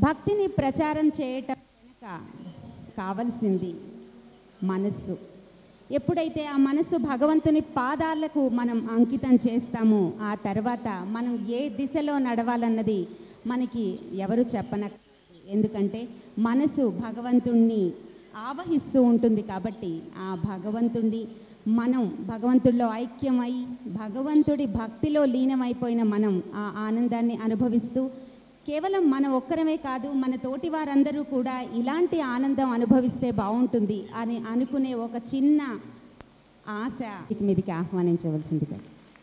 భక్తిని ప్రచారం చేయటం వెనుక కావలసింది మనస్సు ఎప్పుడైతే ఆ మనసు భగవంతుని పాదాలకు మనం అంకితం చేస్తామో ఆ తర్వాత మనం ఏ దిశలో నడవాలన్నది మనకి ఎవరు చెప్పన ఎందుకంటే మనసు భగవంతుణ్ణి ఆవహిస్తూ ఉంటుంది కాబట్టి ఆ భగవంతుణ్ణి మనం భగవంతుడిలో ఐక్యమై భగవంతుడి భక్తిలో లీనమైపోయిన మనం ఆ ఆనందాన్ని అనుభవిస్తూ కేవలం మన ఒక్కరమే కాదు మన తోటి వారందరూ కూడా ఇలాంటి ఆనందం అనుభవిస్తే బాగుంటుంది అని అనుకునే ఒక చిన్న ఆశ మీదికి ఆహ్వానించవలసిందిగా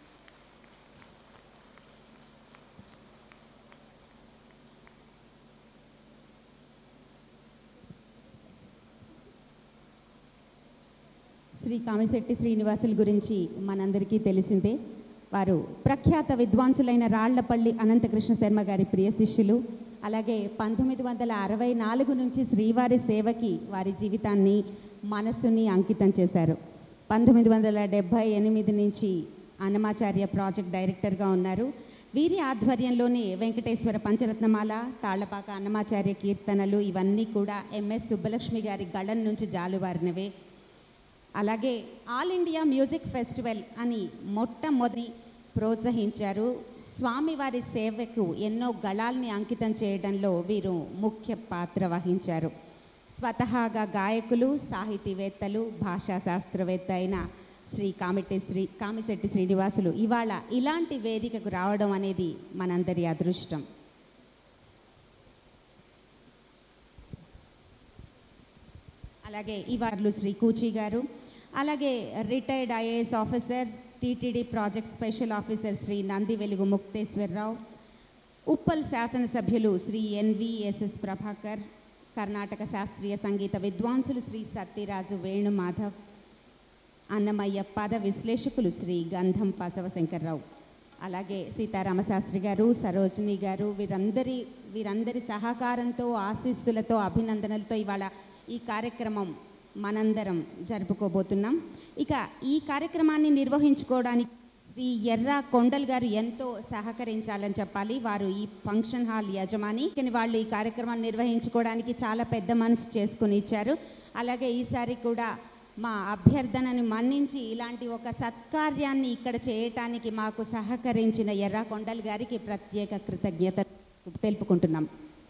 శ్రీ కామిశెట్టి శ్రీనివాసుల గురించి మనందరికీ తెలిసిందే వారు ప్రఖ్యాత విద్వాంసులైన రాళ్లపల్లి అనంతకృష్ణ శర్మ గారి ప్రియ శిష్యులు అలాగే పంతొమ్మిది వందల అరవై నాలుగు నుంచి శ్రీవారి సేవకి వారి జీవితాన్ని మనస్సుని అంకితం చేశారు పంతొమ్మిది వందల డెబ్భై ఎనిమిది నుంచి అన్నమాచార్య ప్రాజెక్ట్ డైరెక్టర్గా ఉన్నారు వీరి ఆధ్వర్యంలోనే వెంకటేశ్వర పంచరత్నమాల తాళ్లపాక అన్నమాచార్య కీర్తనలు ఇవన్నీ కూడా ఎంఎస్ సుబ్బలక్ష్మి గారి గళం నుంచి జాలువారినవే అలాగే ఆల్ ఇండియా మ్యూజిక్ ఫెస్టివల్ అని మొట్టమొదటి ప్రోత్సహించారు స్వామివారి సేవకు ఎన్నో గళాల్ని అంకితం చేయడంలో వీరు ముఖ్య పాత్ర వహించారు స్వతహాగా గాయకులు సాహితీవేత్తలు భాషా శాస్త్రవేత్త అయిన శ్రీ కామిటి శ్రీ కామిశెట్టి శ్రీనివాసులు ఇవాళ ఇలాంటి వేదికకు రావడం అనేది మనందరి అదృష్టం అలాగే ఇవార్లు శ్రీ కూచి గారు అలాగే retired IAS officer TTD project special officer Shri Nandi Velugu Mukteswara Rao Uppal శాసనసభ్యులు శ్రీ ఎన్విఎస్ఎస్ ప్రభాకర్ కర్ణాటక శాస్త్రీయ సంగీత విద్వాంసులు శ్రీ సత్యరాజు వేణుమాధవ్ అన్నమయ్య పద విశ్లేషకులు శ్రీ గంధం బసవశంకర్రావు అలాగే సీతారామశాస్త్రి గారు సరోజిని గారు వీరందరి వీరందరి సహకారంతో ఆశీస్సులతో అభినందనలతో ఇవాళ ఈ కార్యక్రమం మనందరం జరుపుకోబోతున్నాం ఇక ఈ కార్యక్రమాన్ని నిర్వహించుకోవడానికి శ్రీ ఎర్ర కొండల్ గారు ఎంతో సహకరించాలని చెప్పాలి వారు ఈ ఫంక్షన్ హాల్ యజమాని కానీ వాళ్ళు ఈ కార్యక్రమాన్ని నిర్వహించుకోవడానికి చాలా పెద్ద మనసు చేసుకుని ఇచ్చారు అలాగే ఈసారి కూడా మా అభ్యర్థనను మన్నించి ఇలాంటి ఒక సత్కార్యాన్ని ఇక్కడ చేయటానికి మాకు సహకరించిన ఎర్ర కొండల్ గారికి ప్రత్యేక కృతజ్ఞత తెలుపుకుంటున్నాం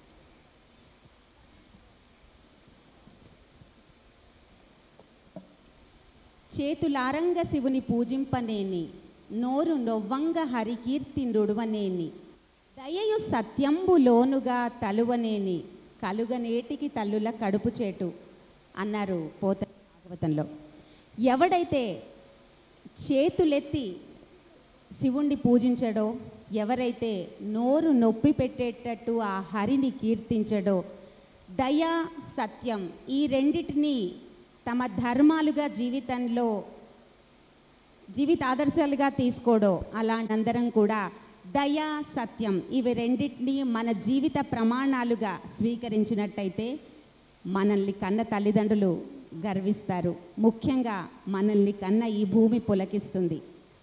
చేతులారంగ శివుని పూజింపనేని నోరు నొవ్వంగ హరికీర్తి నుడువనేని దయయు సత్యంబు లోనుగా తలువనేని కలుగనేటికి తల్లుల కడుపు చేటు అన్నారు పోత భాగవతంలో ఎవడైతే చేతులెత్తి శివుణ్ణి పూజించడో ఎవరైతే నోరు నొప్పి పెట్టేటట్టు ఆ హరిని కీర్తించడో దయ సత్యం ఈ రెండిటిని తమ ధర్మాలుగా జీవితంలో జీవిత ఆదర్శాలుగా తీసుకోవడం అలాంటి అందరం కూడా దయ సత్యం ఇవి రెండింటినీ మన జీవిత ప్రమాణాలుగా స్వీకరించినట్టయితే మనల్ని కన్న తల్లిదండ్రులు గర్విస్తారు ముఖ్యంగా మనల్ని కన్న ఈ భూమి పులకిస్తుంది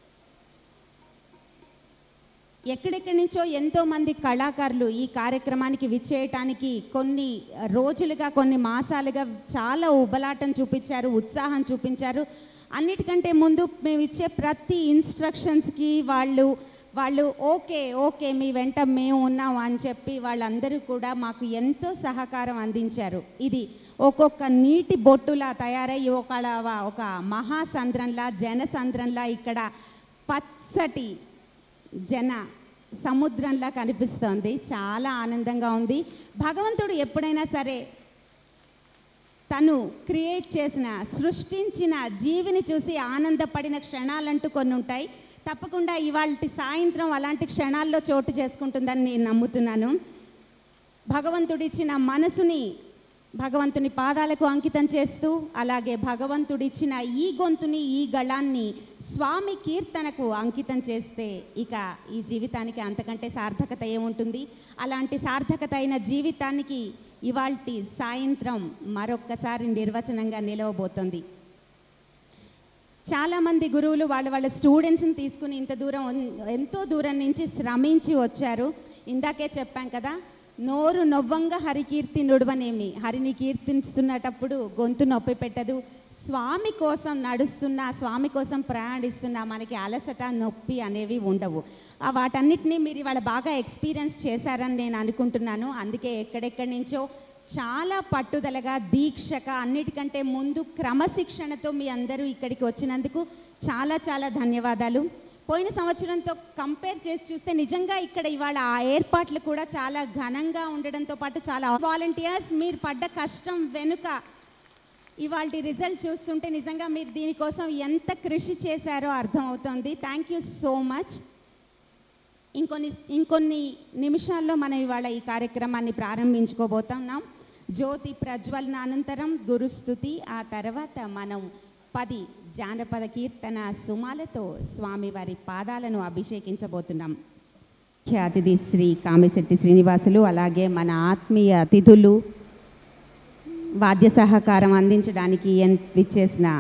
ఎక్కడెక్కడి నుంచో ఎంతో మంది కళాకారులు ఈ కార్యక్రమానికి విచ్చేయటానికి కొన్ని రోజులుగా కొన్ని మాసాలుగా చాలా ఉబలాటం చూపించారు ఉత్సాహం చూపించారు అన్నిటికంటే ముందు మేము ఇచ్చే ప్రతి ఇన్స్ట్రక్షన్స్కి వాళ్ళు వాళ్ళు ఓకే ఓకే మీ వెంట మేము ఉన్నాం అని చెప్పి వాళ్ళందరూ కూడా మాకు ఎంతో సహకారం అందించారు ఇది ఒక్కొక్క నీటి బొట్టులా తయారై ఒక ఒక మహాసంద్రంలా జనసంద్రంలా ఇక్కడ పచ్చటి జన సముద్రంలా కనిపిస్తోంది చాలా ఆనందంగా ఉంది భగవంతుడు ఎప్పుడైనా సరే తను క్రియేట్ చేసిన సృష్టించిన జీవిని చూసి ఆనందపడిన క్షణాలంటూ కొన్ని ఉంటాయి తప్పకుండా ఇవాళ సాయంత్రం అలాంటి క్షణాల్లో చోటు చేసుకుంటుందని నేను నమ్ముతున్నాను భగవంతుడిచ్చిన మనసుని భగవంతుని పాదాలకు అంకితం చేస్తూ అలాగే భగవంతుడిచ్చిన ఈ గొంతుని ఈ గళాన్ని స్వామి కీర్తనకు అంకితం చేస్తే ఇక ఈ జీవితానికి అంతకంటే సార్థకత ఏముంటుంది అలాంటి సార్థకత అయిన జీవితానికి ఇవాల్టి సాయంత్రం మరొక్కసారి నిర్వచనంగా నిలవబోతోంది చాలామంది గురువులు వాళ్ళ వాళ్ళ స్టూడెంట్స్ని తీసుకుని ఇంత దూరం ఉన్- ఎంతో దూరం నుంచి శ్రమించి వచ్చారు ఇందాకే చెప్పాం కదా నోరు నొవ్వంగా హరికీర్తి నుడవనేమి హరిని కీర్తిస్తున్నటప్పుడు గొంతు నొప్పి పెట్టదు స్వామి కోసం నడుస్తున్న స్వామి కోసం ప్రయాణిస్తున్న మనకి అలసట నొప్పి అనేవి ఉండవు ఆ వాటన్నిటినీ మీరు ఇవాళ బాగా ఎక్స్పీరియన్స్ చేశారని నేను అనుకుంటున్నాను అందుకే ఎక్కడెక్కడి నుంచో చాలా పట్టుదలగా దీక్షగా అన్నిటికంటే ముందు క్రమశిక్షణతో మీ అందరూ ఇక్కడికి వచ్చినందుకు చాలా చాలా ధన్యవాదాలు పోయిన సంవత్సరంతో కంపేర్ చేసి చూస్తే నిజంగా ఇక్కడ ఇవాళ ఆ ఏర్పాట్లు కూడా చాలా ఘనంగా ఉండడంతో పాటు చాలా వాలంటీర్స్ మీరు పడ్డ కష్టం వెనుక ఇవాళ రిజల్ట్ చూస్తుంటే నిజంగా మీరు దీనికోసం ఎంత కృషి చేశారో అర్థమవుతోంది థ్యాంక్ యూ సో మచ్ ఇంకొన్ని ఇంకొన్ని నిమిషాల్లో మనం ఇవాళ ఈ కార్యక్రమాన్ని ప్రారంభించుకోబోతున్నాం జ్యోతి ప్రజ్వలన అనంతరం గురుస్థుతి ఆ తర్వాత మనం పది జానపద కీర్తన సుమాలతో స్వామివారి పాదాలను అభిషేకించబోతున్నాం ముఖ్య అతిథి శ్రీ కామిశెట్టి శ్రీనివాసులు అలాగే మన ఆత్మీయ అతిథులు వాద్య సహకారం అందించడానికి ఎన్ విచ్చేసిన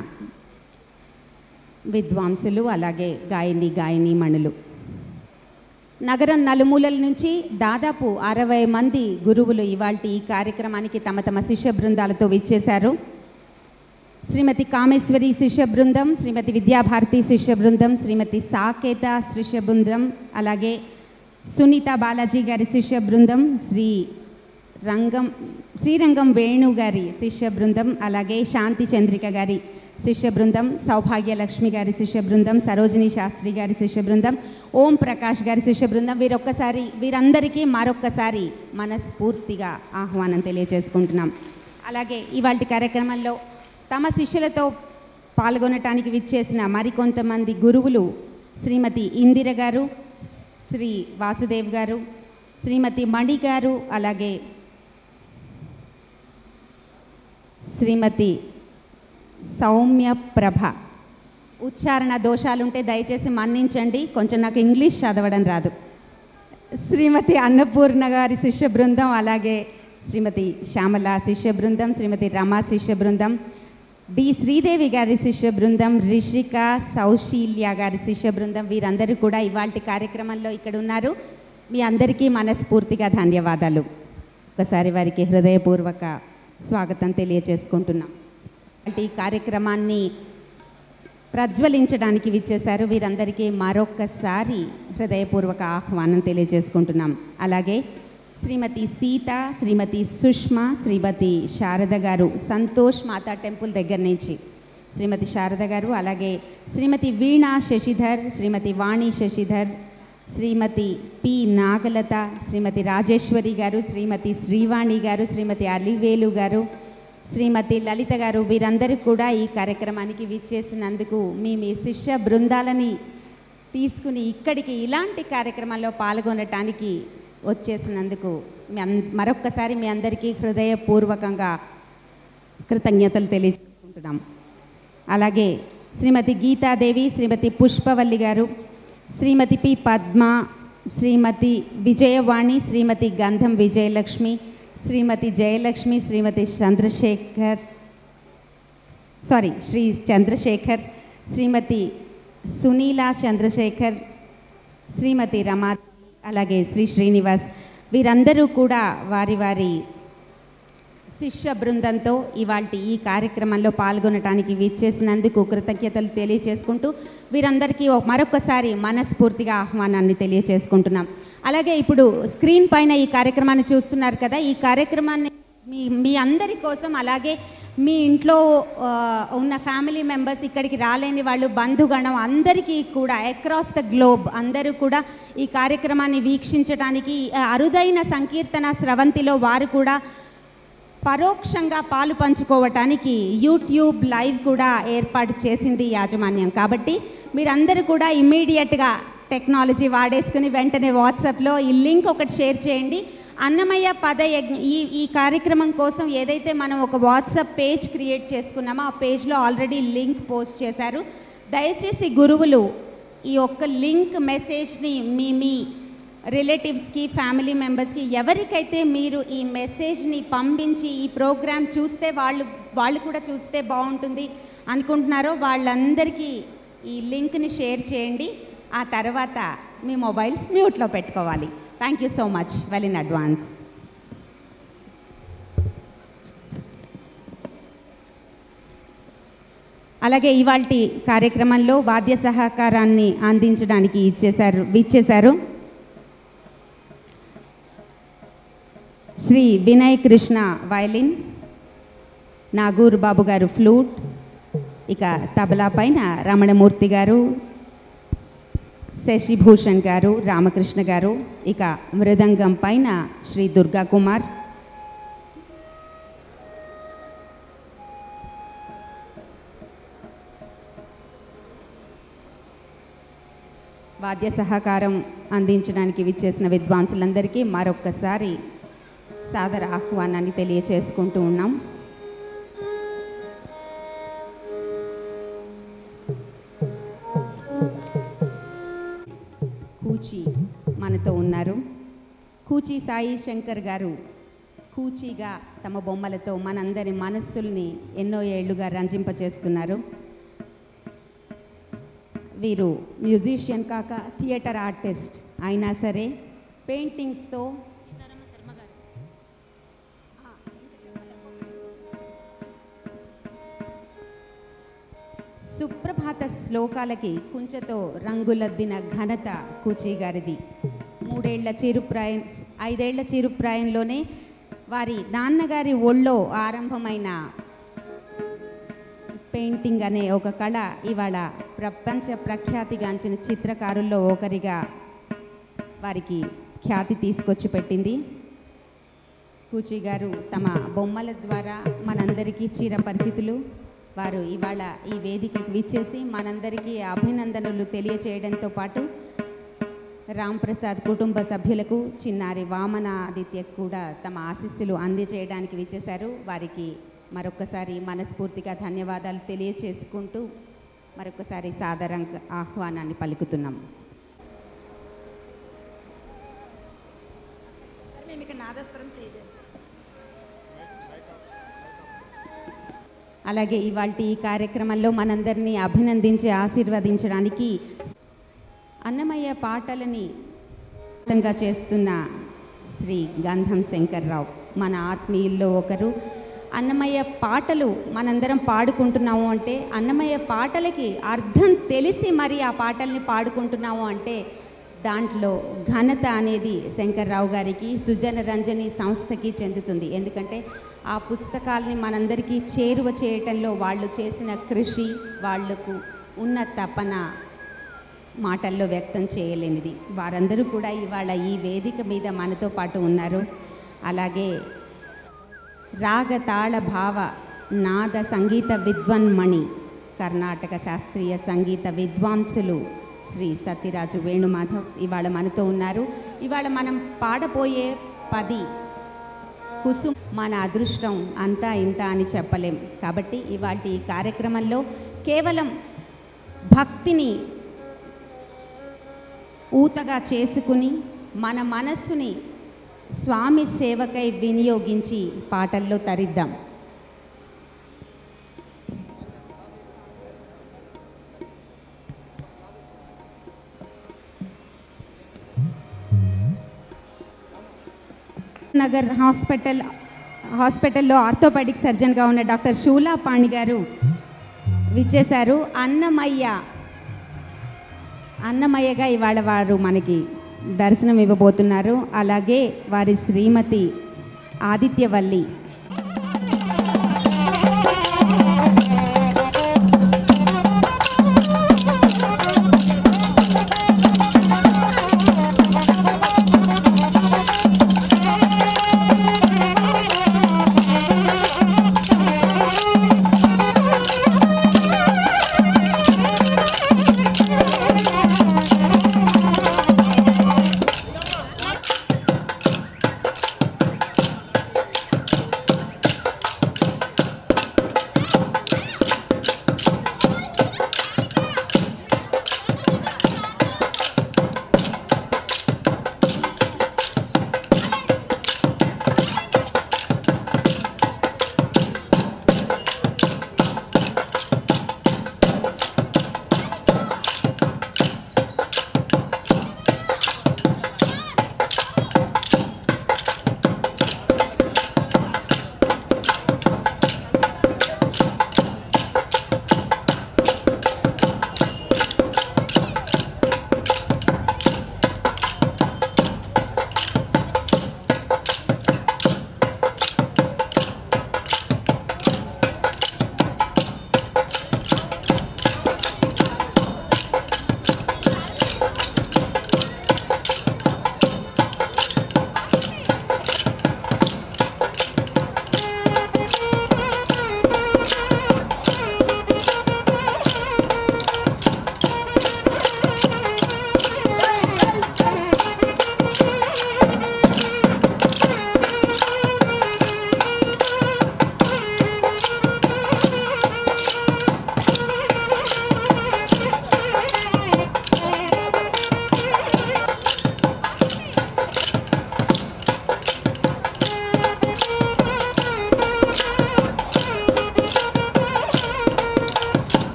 విద్వాంసులు అలాగే గాయని గాయని మణులు నగరం నలుమూలల నుంచి దాదాపు అరవై మంది గురువులు ఇవాళ ఈ కార్యక్రమానికి తమ తమ శిష్య బృందాలతో విచ్చేశారు శ్రీమతి కామేశ్వరి శిష్య బృందం శ్రీమతి విద్యాభారతి శిష్య బృందం శ్రీమతి సాకేత శిష్య బృందం అలాగే సునీత బాలాజీ గారి శిష్య బృందం శ్రీ రంగం శ్రీరంగం వేణు గారి శిష్య బృందం అలాగే శాంతి చంద్రిక గారి శిష్య బృందం సౌభాగ్య లక్ష్మి గారి శిష్య బృందం సరోజిని శాస్త్రి గారి శిష్య బృందం ఓం ప్రకాష్ గారి శిష్య బృందం వీరొక్కసారి వీరందరికీ మరొక్కసారి మనస్ఫూర్తిగా ఆహ్వానం తెలియజేసుకుంటున్నాం అలాగే ఇవాళ కార్యక్రమంలో తమ శిష్యులతో పాల్గొనటానికి విచ్చేసిన మరికొంతమంది గురువులు శ్రీమతి ఇందిర గారు శ్రీ వాసుదేవ్ గారు శ్రీమతి మణి గారు అలాగే శ్రీమతి సౌమ్య ప్రభ ఉచ్చారణ దోషాలుంటే దయచేసి మన్నించండి కొంచెం నాకు ఇంగ్లీష్ చదవడం రాదు శ్రీమతి అన్నపూర్ణ గారి శిష్య బృందం అలాగే శ్రీమతి శ్యామల శిష్య బృందం శ్రీమతి రమా శిష్య బృందం డి శ్రీదేవి గారి శిష్య బృందం రిషిక సౌశీల్య గారి శిష్య బృందం వీరందరూ కూడా ఇవాళ కార్యక్రమంలో ఇక్కడ ఉన్నారు మీ అందరికీ మనస్ఫూర్తిగా ధన్యవాదాలు ఒకసారి వారికి హృదయపూర్వక స్వాగతం తెలియచేసుకుంటున్నాం అంటే ఈ కార్యక్రమాన్ని ప్రజ్వలించడానికి విచ్చేశారు వీరందరికీ మరొక్కసారి హృదయపూర్వక ఆహ్వానం తెలియజేసుకుంటున్నాం అలాగే శ్రీమతి సీత శ్రీమతి సుష్మా శ్రీమతి శారద గారు సంతోష్ మాతా టెంపుల్ దగ్గర నుంచి శ్రీమతి శారద గారు అలాగే శ్రీమతి వీణా శశిధర్ శ్రీమతి వాణి శశిధర్ శ్రీమతి పి నాగలత శ్రీమతి రాజేశ్వరి గారు శ్రీమతి శ్రీవాణి గారు శ్రీమతి అలివేలు గారు శ్రీమతి లలిత గారు వీరందరూ కూడా ఈ కార్యక్రమానికి విచ్చేసినందుకు మీ మీ శిష్య బృందాలని తీసుకుని ఇక్కడికి ఇలాంటి కార్యక్రమాల్లో పాల్గొనటానికి వచ్చేసినందుకు మీ అన్ మరొక్కసారి మీ అందరికీ హృదయపూర్వకంగా కృతజ్ఞతలు తెలియజేసుకుంటున్నాం అలాగే శ్రీమతి గీతాదేవి శ్రీమతి పుష్పవల్లి గారు శ్రీమతి పి పద్మ శ్రీమతి విజయవాణి శ్రీమతి గంధం విజయలక్ష్మి శ్రీమతి జయలక్ష్మి శ్రీమతి చంద్రశేఖర్ సారీ శ్రీ చంద్రశేఖర్ శ్రీమతి సునీల చంద్రశేఖర్ శ్రీమతి రమా అలాగే శ్రీ శ్రీనివాస్ వీరందరూ కూడా వారి వారి శిష్య బృందంతో ఇవాళ ఈ కార్యక్రమంలో పాల్గొనడానికి విచ్చేసినందుకు కృతజ్ఞతలు తెలియచేసుకుంటూ వీరందరికీ ఒక- మరొకసారి మనస్ఫూర్తిగా ఆహ్వానాన్ని తెలియచేసుకుంటున్నాం అలాగే ఇప్పుడు స్క్రీన్ పైన ఈ కార్యక్రమాన్ని చూస్తున్నారు కదా ఈ కార్యక్రమాన్ని మీ మీ అందరి కోసం అలాగే మీ ఇంట్లో ఆ, ఉన్న ఫ్యామిలీ మెంబర్స్ ఇక్కడికి రాలేని వాళ్ళు బంధుగణం అందరికీ కూడా అక్రాస్ ద గ్లోబ్ అందరూ కూడా ఈ కార్యక్రమాన్ని వీక్షించడానికి ఆ, అరుదైన సంకీర్తన స్రవంతిలో వారు కూడా పరోక్షంగా పాలు పంచుకోవటానికి యూట్యూబ్ లైవ్ కూడా ఏర్పాటు చేసింది యాజమాన్యం కాబట్టి మీరందరూ కూడా ఇమ్మీడియట్గా టెక్నాలజీ వాడేసుకుని వెంటనే వాట్సాప్లో ఈ లింక్ ఒకటి షేర్ చేయండి అన్నమయ్య పద యజ్ఞ ఈ ఈ కార్యక్రమం కోసం ఏదైతే మనం ఒక వాట్సాప్ పేజ్ క్రియేట్ చేసుకున్నామో ఆ పేజ్లో ఆల్రెడీ లింక్ పోస్ట్ చేశారు దయచేసి గురువులు ఈ ఒక్క లింక్ మెసేజ్ని మీ మీ రిలేటివ్స్కి ఫ్యామిలీ మెంబర్స్కి ఎవరికైతే మీరు ఈ మెసేజ్ని పంపించి ఈ ప్రోగ్రామ్ చూస్తే వాళ్ళు వాళ్ళు కూడా చూస్తే బాగుంటుంది అనుకుంటున్నారో వాళ్ళందరికీ ఈ లింక్ని షేర్ చేయండి ఆ తర్వాత మీ మొబైల్స్ మ్యూట్లో పెట్టుకోవాలి thank you so much well in advance అలాగే ఇవాల్టి కార్యక్రమంలో వాద్య సహకారాన్ని అందించడానికి ఇచ్చేశారు ఇచ్చేశారు శ్రీ వినయ్ కృష్ణ వయలిన్ నాగూర్ బాబు గారు ఫ్లూట్ ఇక తబలా పైన రమణమూర్తి గారు శశిభూషణ్ గారు రామకృష్ణ గారు ఇక మృదంగం పైన శ్రీ దుర్గా కుమార్ వాద్య సహకారం అందించడానికి విచ్చేసిన విద్వాంసులందరికీ మరొక్కసారి సాదర ఆహ్వానాన్ని తెలియచేసుకుంటూ ఉన్నాం కూచి మనతో ఉన్నారు కూచి సాయి శంకర్ గారు కూచిగా తమ బొమ్మలతో మనందరి మనస్సుల్ని ఎన్నో ఏళ్లుగా రంజింపచేస్తున్నారు వీరు మ్యూజిషియన్ కాక థియేటర్ ఆర్టిస్ట్ అయినా సరే పెయింటింగ్స్తో సుప్రభాత శ్లోకాలకి కుంచెతో రంగులద్దిన ఘనత కూచి గారిది మూడేళ్ల చిరుప్రాయం ఐదేళ్ల చిరుప్రాయంలోనే వారి నాన్నగారి ఒళ్ళో ఆరంభమైన పెయింటింగ్ అనే ఒక కళ ఇవాళ ప్రపంచ ప్రఖ్యాతిగాంచిన చిత్రకారుల్లో ఒకరిగా వారికి ఖ్యాతి తీసుకొచ్చి పెట్టింది కూచి గారు తమ బొమ్మల ద్వారా మనందరికీ చిరపరిచితులు వారు ఇవాళ ఈ వేదికకి విచ్చేసి మనందరికీ అభినందనలు తెలియచేయడంతో పాటు రామ్ ప్రసాద్ కుటుంబ సభ్యులకు చిన్నారి వామనాదిత్యకు కూడా తమ ఆశీస్సులు అందజేయడానికి విచ్చేశారు వారికి మరొకసారి మనస్ఫూర్తిగా ధన్యవాదాలు తెలియచేసుకుంటూ మరొకసారి సాదరంగా ఆహ్వానాన్ని పలుకుతున్నాం మేము ఇక్కడ నాదస్వరం ప్లే చేస్తాం అలాగే ఇవాళ ఈ కార్యక్రమంలో మనందరినీ అభినందించి ఆశీర్వదించడానికి అన్నమయ్య పాటలని అర్థంగా చేస్తున్న శ్రీ గంధం శంకర్రావు మన ఆత్మీయుల్లో ఒకరు అన్నమయ్య పాటలు మనందరం పాడుకుంటున్నాము అంటే అన్నమయ్య పాటలకి అర్థం తెలిసి మరి ఆ పాటల్ని పాడుకుంటున్నాము అంటే దాంట్లో ఘనత అనేది శంకర్రావు గారికి సుజన రంజని సంస్థకి చెందుతుంది ఎందుకంటే ఆ పుస్తకాల్ని మనందరికీ చేరువ చేయటంలో వాళ్ళు చేసిన కృషి వాళ్లకు ఉన్న తపన మాటల్లో వ్యక్తం చేయలేనిది వారందరూ కూడా ఇవాళ ఈ వేదిక మీద మనతో పాటు ఉన్నారు అలాగే రాగ తాళ భావ నాద సంగీత విద్వన్మణి కర్ణాటక శాస్త్రీయ సంగీత విద్వాంసులు శ్రీ సత్యరాజు వేణుమాధవ్ ఇవాళ మనతో ఉన్నారు ఇవాళ మనం పాడబోయే పది కుసుమ్ మన అదృష్టం అంతా ఇంత అని చెప్పలేం కాబట్టి ఇవాళ ఈ కార్యక్రమంలో కేవలం భక్తిని ఊతగా చేసుకుని మన మనస్సుని స్వామి సేవకై వినియోగించి పాటల్లో తరిద్దాం నగర్ హాస్పిటల్ హాస్పిటల్లో ఆర్థోపెడిక్ సర్జన్గా ఉన్న డాక్టర్ షూలా పాణి గారు విచ్చేశారు అన్నమయ్య అన్నమయ్యగా ఇవాళ వారు మనకి దర్శనం ఇవ్వబోతున్నారు అలాగే వారి శ్రీమతి ఆదిత్యవల్లి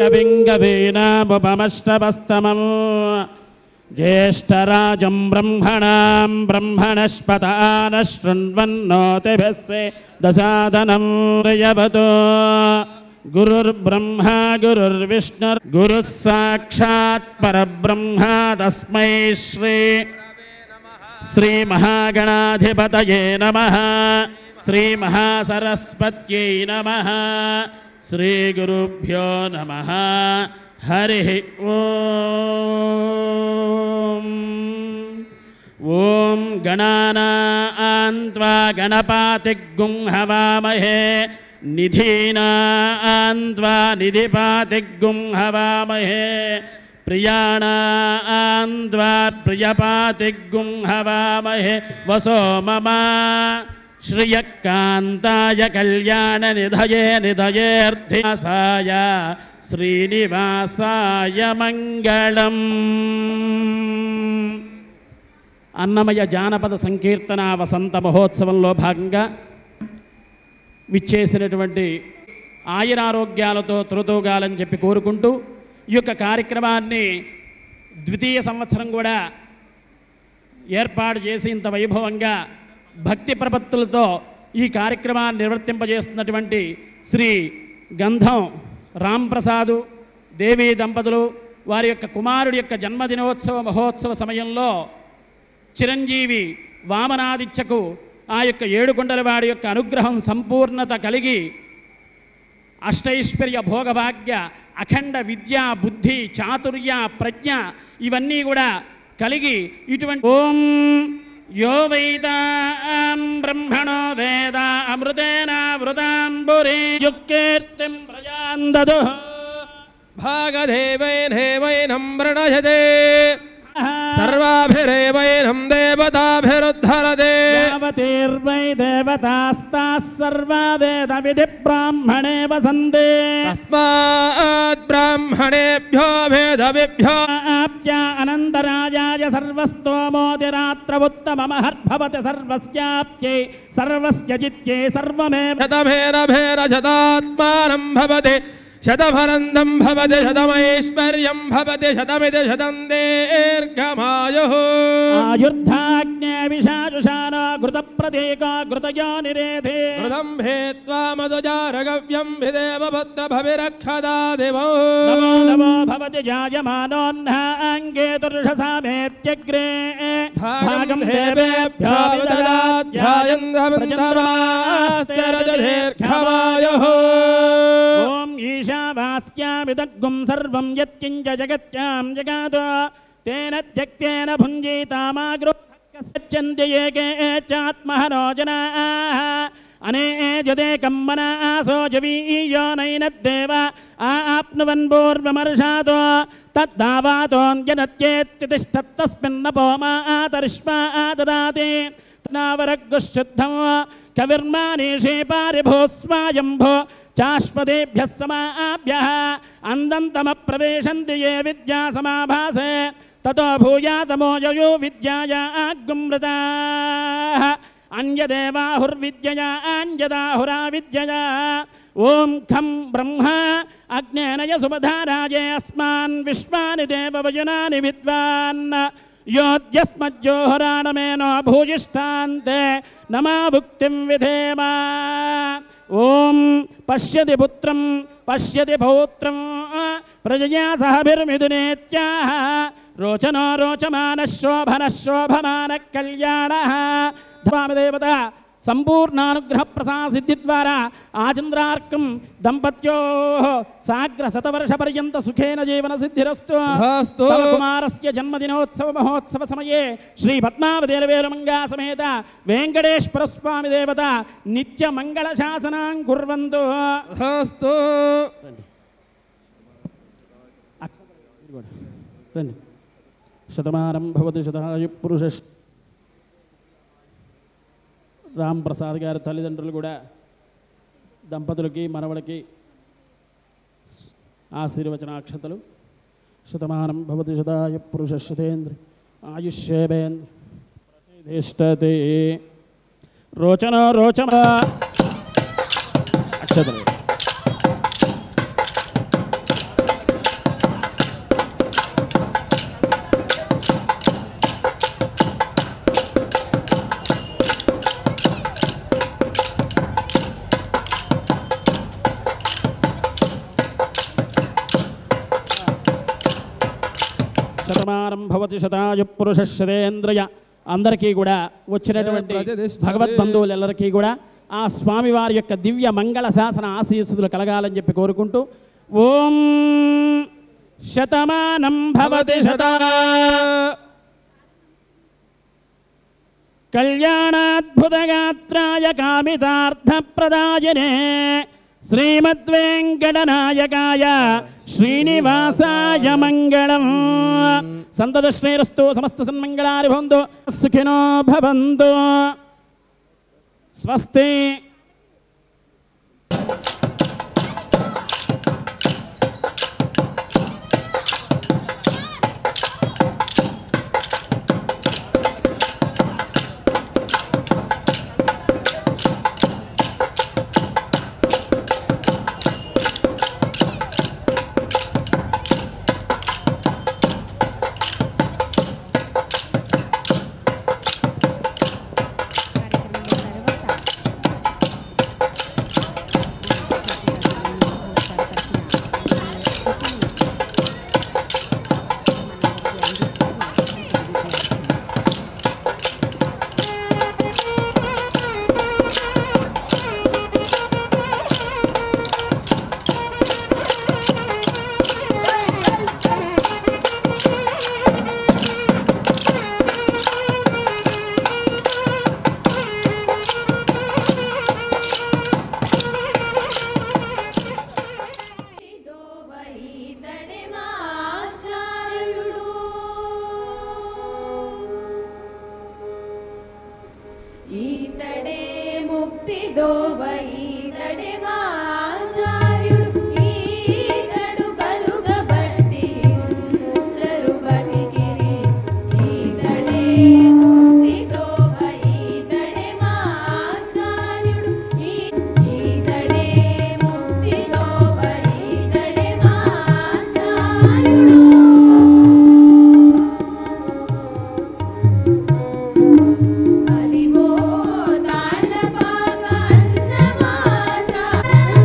కవింగవీనాముపమష్టమస్తమం జ్యేష్ఠరాజం బ్రహ్మణాం బ్రహ్మణస్పతాన శృण्वन्नोतिभिस्से దశాదనం యవతో గురుర్బ్రహ్మ గురుర్విష్ణుర్ గురుः సాక్షాత్ పరబ్రహ్మ తస్మై శ్రీ శ్రీమహాగణాధిపతయే నమ శ్రీమహాసరస్వత్యై నమ శ్రీగురుభ్యో నమ హరి ఓం ఓం గణానాన్త్వా గణపాతిగ్గుం హవామహే నిధీనాన్త్వా నిధిపాతిగ్గుం హవామహే ప్రియాణాన్త్వా ప్రియపాతిగ్గుం హవామహే వసో మమ శ్రియకాంతాయ కళ్యాణ నిధయే నిధయేర్థిసాయ శ్రీనివాసాయ మంగళం అన్నమయ జానపద సంకీర్తన వసంత మహోత్సవంలో భాగంగా విచ్చేసినటువంటి ఆయురారోగ్యాలతో తురతూగాలని చెప్పి కోరుకుంటూ ఈ యొక్క కార్యక్రమాన్ని ద్వితీయ సంవత్సరం కూడా ఏర్పాటు చేసి ఇంత వైభవంగా భక్తి ప్రపత్తులతో ఈ కార్యక్రమాన్ని నిర్వర్తింపజేస్తున్నటువంటి శ్రీ గంధం రాంప్రసాదు దేవీ దంపతులు వారి యొక్క కుమారుడి యొక్క జన్మదినోత్సవ మహోత్సవ సమయంలో చిరంజీవి వామనాదిత్యకు ఆ యొక్క ఏడుకొండల వాడి యొక్క అనుగ్రహం సంపూర్ణత కలిగి అష్టైశ్వర్య భోగభాగ్య అఖండ విద్య బుద్ధి చాతుర్య ప్రజ్ఞ ఇవన్నీ కూడా కలిగి ఇటువంటి ఓం యో వైతాం బ్రహ్మణో వేద అమృతేన వృతాంబురే యుక్కేర్తిం ప్రజాందదు భాగదేవైనేవైనం ప్రణయతే సర్వాభిరేవైనం దేవతాభిరుద్ధరతే యావతీర్వై దేవతాస్తాः సర్వా వేద విధి బ్రాహ్మణే వసంతే తస్మాత్ బ్రాహ్మణేభ్యో వేదవిభ్యో ఆప్య అనంతరాజాయ సర్వస్తోమోతిరాత్ర ఉత్తమమహర్భవతి సర్వస్యాప్యై సర్వస్య జిత్యై సర్వమేవ శతభేర భేర శతాత్మానం భవతి శతభరందం భవతి శతమైశ్వర్యం భవతి శతమితి శతం దీర్ఘమాయు ఆయుర్ధాజ్ఞే విషాజుషాన ఘృత ప్రతీక ఘృతయో నిరేధే కృతం భేత్వా మధుజారగవ్యం విదేవ పుత్ర భవిరక్షదా దివో నమో నమో భవతి జాయమానోన్హాంగే దుర్షసామేత్యగ్రే భాగం దేవేభ్యో విదదాధ్యాయం దీర్ఘమాయు ఓం ఈశావాస్యామిదగ్గుం సర్వం యత్కించ జగత్యాం జగాద తేన త్యక్తేన భుంజీతామాగృచ్చంతి ఏకే చాత్మహనో జనాః అనేజదేకం మనాసో జవీయో నైనద్దేవ ఆప్నువన్ పూర్వమర్షాతో తద్దావాతోన్యనత్యేత్తి తిష్టత్తస్మిన్నపో మాతరిష్మా దదాతి నావరగ్గుశుద్ధం కవిర్మానీషే పారిభూస్వాయంభో చాష్పదేభ్యः సమాభ్యः అందంతమ ప్రవేశంతి ఏ విద్యా సమాభాసే తతో భూయాతమో యయో విద్యాయా గుమృతాः అన్యదేవాహుర్విద్యయా అన్యదాహురా విద్యయా ఓం ఖం బ్రహ్మ అగ్నేనయ సుమధారాజే అస్మాన్ విశ్వాని దేవవయునాని విద్వాన్ యోద్యస్మజ్జోహరాణమేనో భూయిష్టాంతే నమా భుక్తిం విధేమ ఓం పశ్యతి పుత్రం పశ్యతి పౌత్రం ప్రజయా సహభిర్మిథునేత్యాహ రోచనో రోచమాన శోభన శోభమాన కళ్యాణ ధవామి దేవత సంపూర్ణానుగ్రహ ప్రసాద సిద్ధి ద్వారా ఆచంద్రార్కం దంపత్యో సాగ్ర శతవర్ష పర్యంత సుఖేన జీవన సిద్ధిరస్తు తథాస్తు. తమ కుమారస్య జన్మదినోత్సవ మహోత్సవ సమయే శ్రీ పద్మావతిరవేరమంగా సమేత వెంకటేశ్వర స్వామి దేవత నిత్య మంగళ శాసనాం కుర్వంతు తథాస్తు రండి శతమానం భవతి శతాయు పురుష రామ్ ప్రసాద్ గారి తల్లిదండ్రులు కూడా దంపతులకి మనవడికి ఆశీర్వచనాక్షతలు శతమానం భవతి శతాయు పురుష శతేంద్ర ఆయుష్యేవేంద్ర ప్రతిష్టతే రోచన రోచన అక్షతలు భవతి శతాయు పురుష శ్రేంద్రయ అందరికీ కూడా వచ్చినటువంటి ప్రతిష్ఠతే. భగవద్ బంధువులందరికీ కూడా ఆ స్వామివారి యొక్క దివ్య మంగళ శాసన ఆశీస్సులు కలగాలని చెప్పి కోరుకుంటూ ఓం శతమానం భవతి శత కళ్యాణాద్భుతగాత్రాయ కామితార్థప్రదాయనే శ్రీమద్వేంకటనాయకాయ శ్రీనివాసాయ మంగళం సంతదశ్రేరస్తు సమస్త సన్మంగళాని భవంతు సుఖినో భవంతు స్వస్తి ఈతడే ముక్తి దోవ ఈతడే మాచార్యుడు ఈతడు కలుగబట్టి అందరు బతికిరి ఈతడే ముక్తి దోవ ఈతడే మాచార్యుడు ఈ- ఈతడే ముక్తి దోవ ఈతడే మాచార్యుడు అదివో తాళపాక అన్నమాచార్యుడు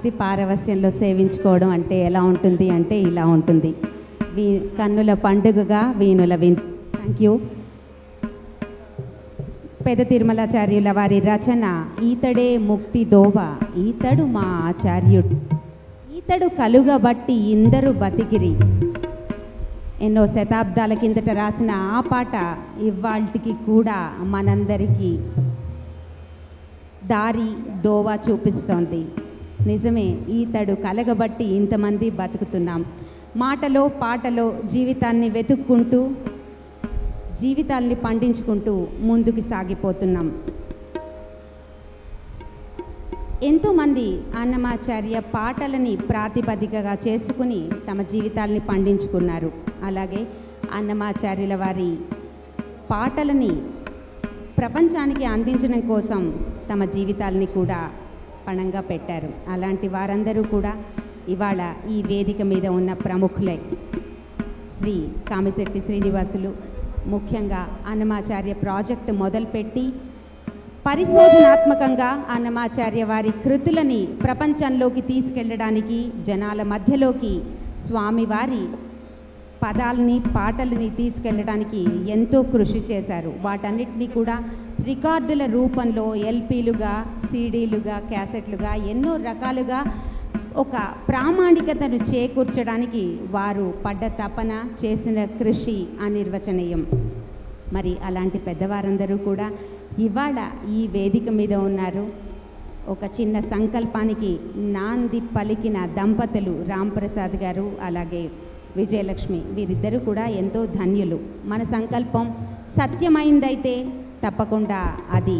భక్తి పారవస్యంలో సేవించుకోవడం అంటే ఎలా ఉంటుంది అంటే ఇలా ఉంటుంది వీ కన్నుల పండుగగా వీణుల విన్ థ్యాంక్ యూ పెద తిరుమలాచార్యుల వారి రచన ఈతడే ముక్తి దోవ ఈతడు మా ఆచార్యుడు ఈతడు కలుగబట్టి ఇందరు బతికిరి ఎన్నో శతాబ్దాల కిందట రాసిన ఆ పాట ఇవాళకి కూడా మనందరికీ దారి దోవ చూపిస్తోంది నిజమే ఈతడు కలగబట్టి ఇంతమంది బతుకుతున్నాం మాటలో పాటలో జీవితాన్ని వెతుక్కుంటూ జీవితాల్ని పండించుకుంటూ ముందుకు సాగిపోతున్నాం ఎంతోమంది అన్నమాచార్య పాటలని ప్రాతిపదికగా చేసుకుని తమ జీవితాల్ని పండించుకున్నారు అలాగే అన్నమాచార్యుల వారి పాటలని ప్రపంచానికి అందించడం కోసం తమ జీవితాల్ని కూడా పణంగా పెట్టారు అలాంటి వారందరూ కూడా ఇవాళ ఈ వేదిక మీద ఉన్న ప్రముఖులే శ్రీ కామిశెట్టి శ్రీనివాసులు ముఖ్యంగా అన్నమాచార్య ప్రాజెక్టు మొదలుపెట్టి పరిశోధనాత్మకంగా అన్నమాచార్య వారి కృతులని ప్రపంచంలోకి తీసుకెళ్ళడానికి జనాల మధ్యలోకి స్వామివారి పదాలని పాటలని తీసుకెళ్ళడానికి ఎంతో కృషి చేశారు వాటన్నిటినీ కూడా రికార్డుల రూపంలో ఎల్పీలుగా సీడీలుగా క్యాసెట్లుగా ఎన్నో రకాలుగా ఒక ప్రామాణికతను చేకూర్చడానికి వారు పడ్డ తపన చేసిన కృషి అనిర్వచనీయం మరి అలాంటి పెద్దవారందరూ కూడా ఇవాళ ఈ వేదిక మీద ఉన్నారు ఒక చిన్న సంకల్పానికి నాంది పలికిన దంపతులు రాంప్రసాద్ గారు అలాగే విజయలక్ష్మి వీరిద్దరూ కూడా ఎంతో ధన్యులు మన సంకల్పం సత్యమైందైతే తప్పకుండా అది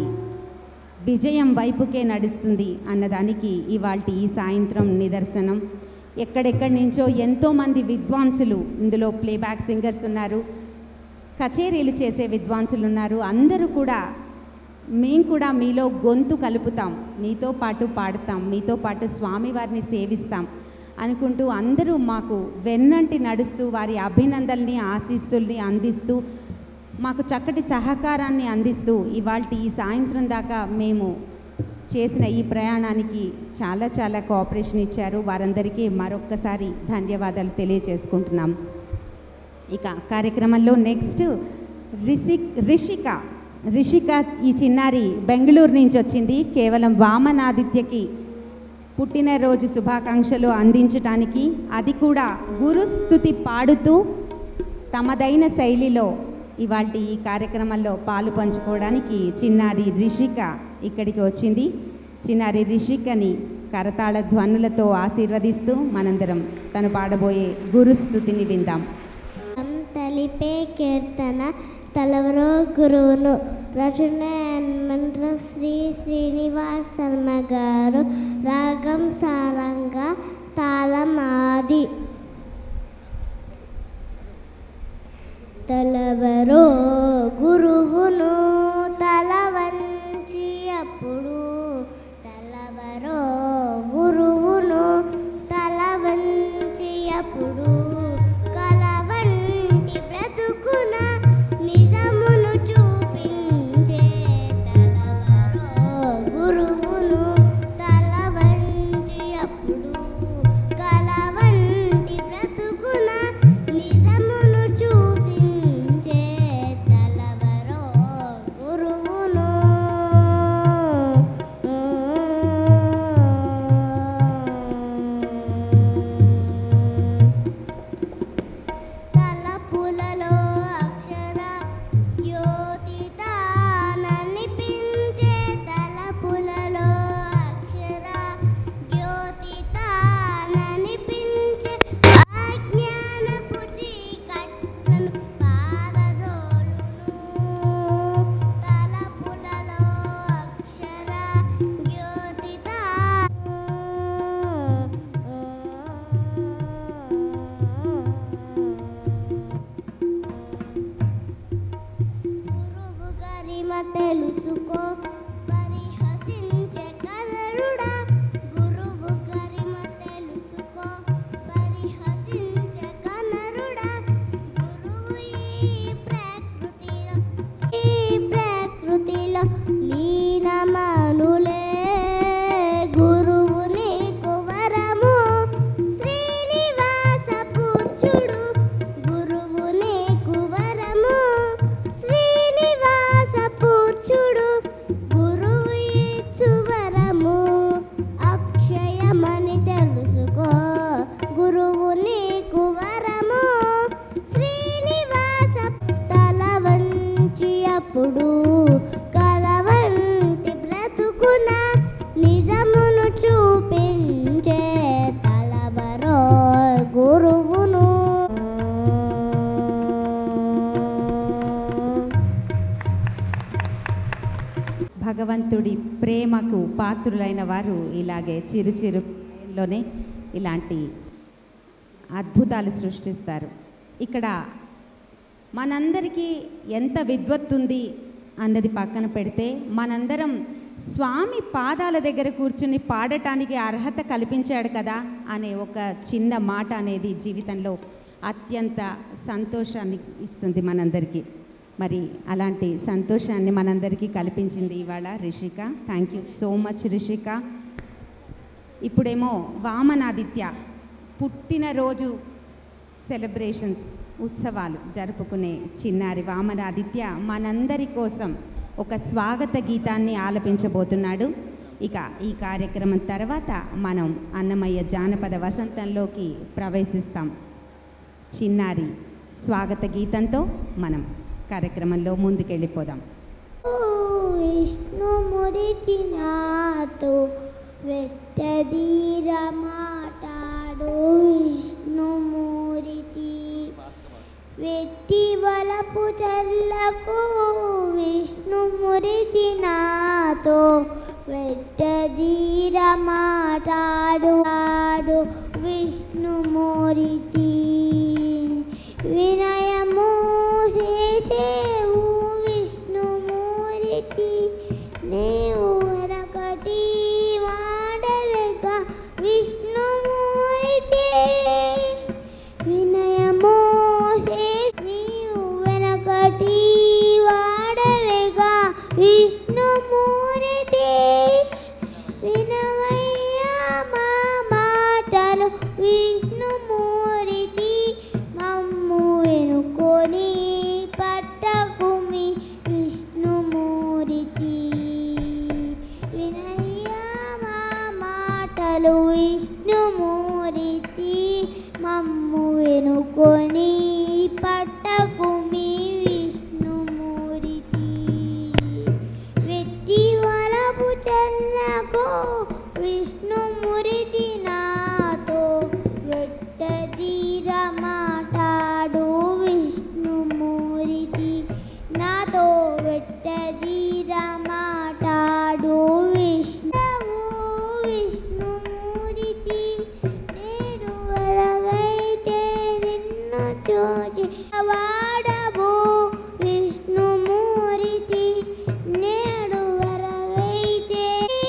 విజయం వైపుకే నడుస్తుంది అన్నదానికి ఇవాళ ఈ సాయంత్రం నిదర్శనం ఎక్కడెక్కడి నుంచో ఎంతోమంది విద్వాంసులు ఇందులో ప్లేబ్యాక్ సింగర్స్ ఉన్నారు కచేరీలు చేసే విద్వాంసులు ఉన్నారు అందరూ కూడా మేము కూడా మీలో గొంతు కలుపుతాం మీతో పాటు పాడుతాం మీతో పాటు స్వామివారిని సేవిస్తాం అనుకుంటూ అందరూ మాకు వెన్నంటి నడుస్తూ వారి అభినందనల్ని ఆశీస్సుల్ని అందిస్తూ మాకు చక్కటి సహకారాన్ని అందిస్తూ ఇవాళ ఈ సాయంత్రం దాకా మేము చేసిన ఈ ప్రయాణానికి చాలా చాలా కోఆపరేషన్ ఇచ్చారు వారందరికీ మరొక్కసారి ధన్యవాదాలు తెలియజేసుకుంటున్నాం ఇక కార్యక్రమంలో నెక్స్ట్ రిషి రిషిక రిషిక ఈ చిన్నారి బెంగళూరు నుంచి వచ్చింది కేవలం వామనాదిత్యకి పుట్టినరోజు శుభాకాంక్షలు అందించటానికి అది కూడా గురుస్థుతి పాడుతూ తమదైన శైలిలో ఇవాళ ఈ కార్యక్రమంలో పాలు పంచుకోవడానికి చిన్నారి రిషిక ఇక్కడికి వచ్చింది చిన్నారి రిషికని కరతాళ ధ్వనులతో ఆశీర్వదిస్తూ మనందరం తను పాడబోయే గురుస్థుతిని విందాం తలిపే కీర్తన తలవరో గురువును రచన హనుమంత శ్రీ శ్రీనివాస్ శర్మ గారు రాగం సారంగా తాళం ఆది తలవరో గురువును తల వంచి అప్పుడు తలవరో గురువును తల వంచి అప్పుడు కలవంటి బ్రతుకున నిజమును చూపించే తలవరో గురువును తల వంచి అప్పుడు కలవంటి పాత్రులైన వారు ఇలాగే చిరు చిరులోనే ఇలాంటి అద్భుతాలు సృష్టిస్తారు ఇక్కడ మనందరికీ ఎంత విద్వత్తుంది అన్నది పక్కన పెడితే మనందరం స్వామి పాదాల దగ్గర కూర్చుని పాడటానికి అర్హత కల్పించాడు కదా అనే ఒక చిన్న మాట అనేది జీవితంలో అత్యంత సంతోషాన్ని ఇస్తుంది మనందరికీ మరి అలాంటి సంతోషాన్ని మనందరికీ కల్పించింది ఇవాళ Rishika thank you so much Rishika ఇప్పుడేమో వామనాదిత్య పుట్టినరోజు సెలబ్రేషన్స్ ఉత్సవాలు జరుపుకునే చిన్నారి వామనాదిత్య మనందరి కోసం ఒక స్వాగత గీతాన్ని ఆలపించబోతున్నాడు ఇక ఈ కార్యక్రమం తర్వాత మనం అన్నమయ్య జానపద వసంతంలోకి ప్రవేశిస్తాం చిన్నారి స్వాగత గీతంతో మనం కార్యక్రమంలో ముందుకెళ్ళిపోదాం విష్ణుమురితి నాతో వెట్టదీర మాటాడు విష్ణుమూరితి వెట్టి వలపు చల్లకు విష్ణుమురితి నాతో వెట్టదీర మాటాడు ఆడు విష్ణుమూరితి వినయము చేసేవు విష్ణుమూరితి నీవు వెనకటి వాడవేగ విష్ణుమూరితి వినయము చేసి నీవు వెనకటి వాడవేగ విష్ణుమూరితి వినవయ్యా మా మాటలు విష్ణుమూరితి మమ్ము వెనుకొని పట్టకుమి విష్ణుమూరితి వినయ్యా మా మాటలు విష్ణుమూరితి మమ్ము వెనుకొని పట్టకుమి విష్ణుమూరితి వెట్టి వరపు చెల్లకు విష్ణుమూరితి నాతో వెట్టదీర మాటాడు విష్ణుమూరితి నాతో వెట్టదీర మాటాడు విష్ణువు విష్ణుమూరితి నేడు వరగైతే నిన్ను చూచి వాడబో విష్ణుమూరితి నేడు వరగైతే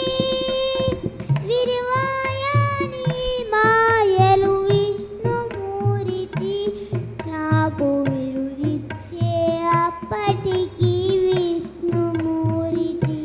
విరివాయాని మాయలు విష్ణుమూరితి నాకు విరుదిచ్చే అప్పటికి విష్ణుమూరితి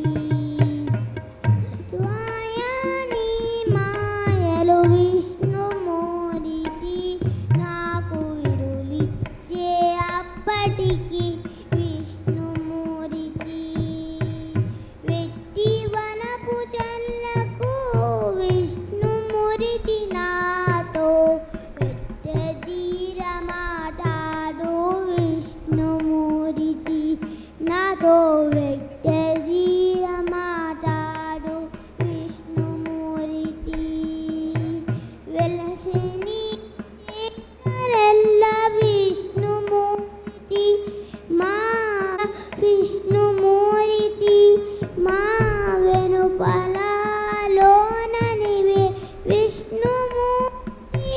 వాయాని మాయలు విష్ణుమూరితి నాకు విరులిచ్చే అప్పటికి విష్ణుమూరితి వెట్టి వనపు చల్లకు విష్ణుమూరితి నాతో వెట్టదీర మాటాడు విష్ణుమూరితి నాతో వెట్టదీర మాటాడు విష్ణుమూరితి వెలసిని ఎల్ల విష్ణుమూర్తి మా విష్ణుమూర్తి మా వెనుపలలోననివే విష్ణుమూర్తి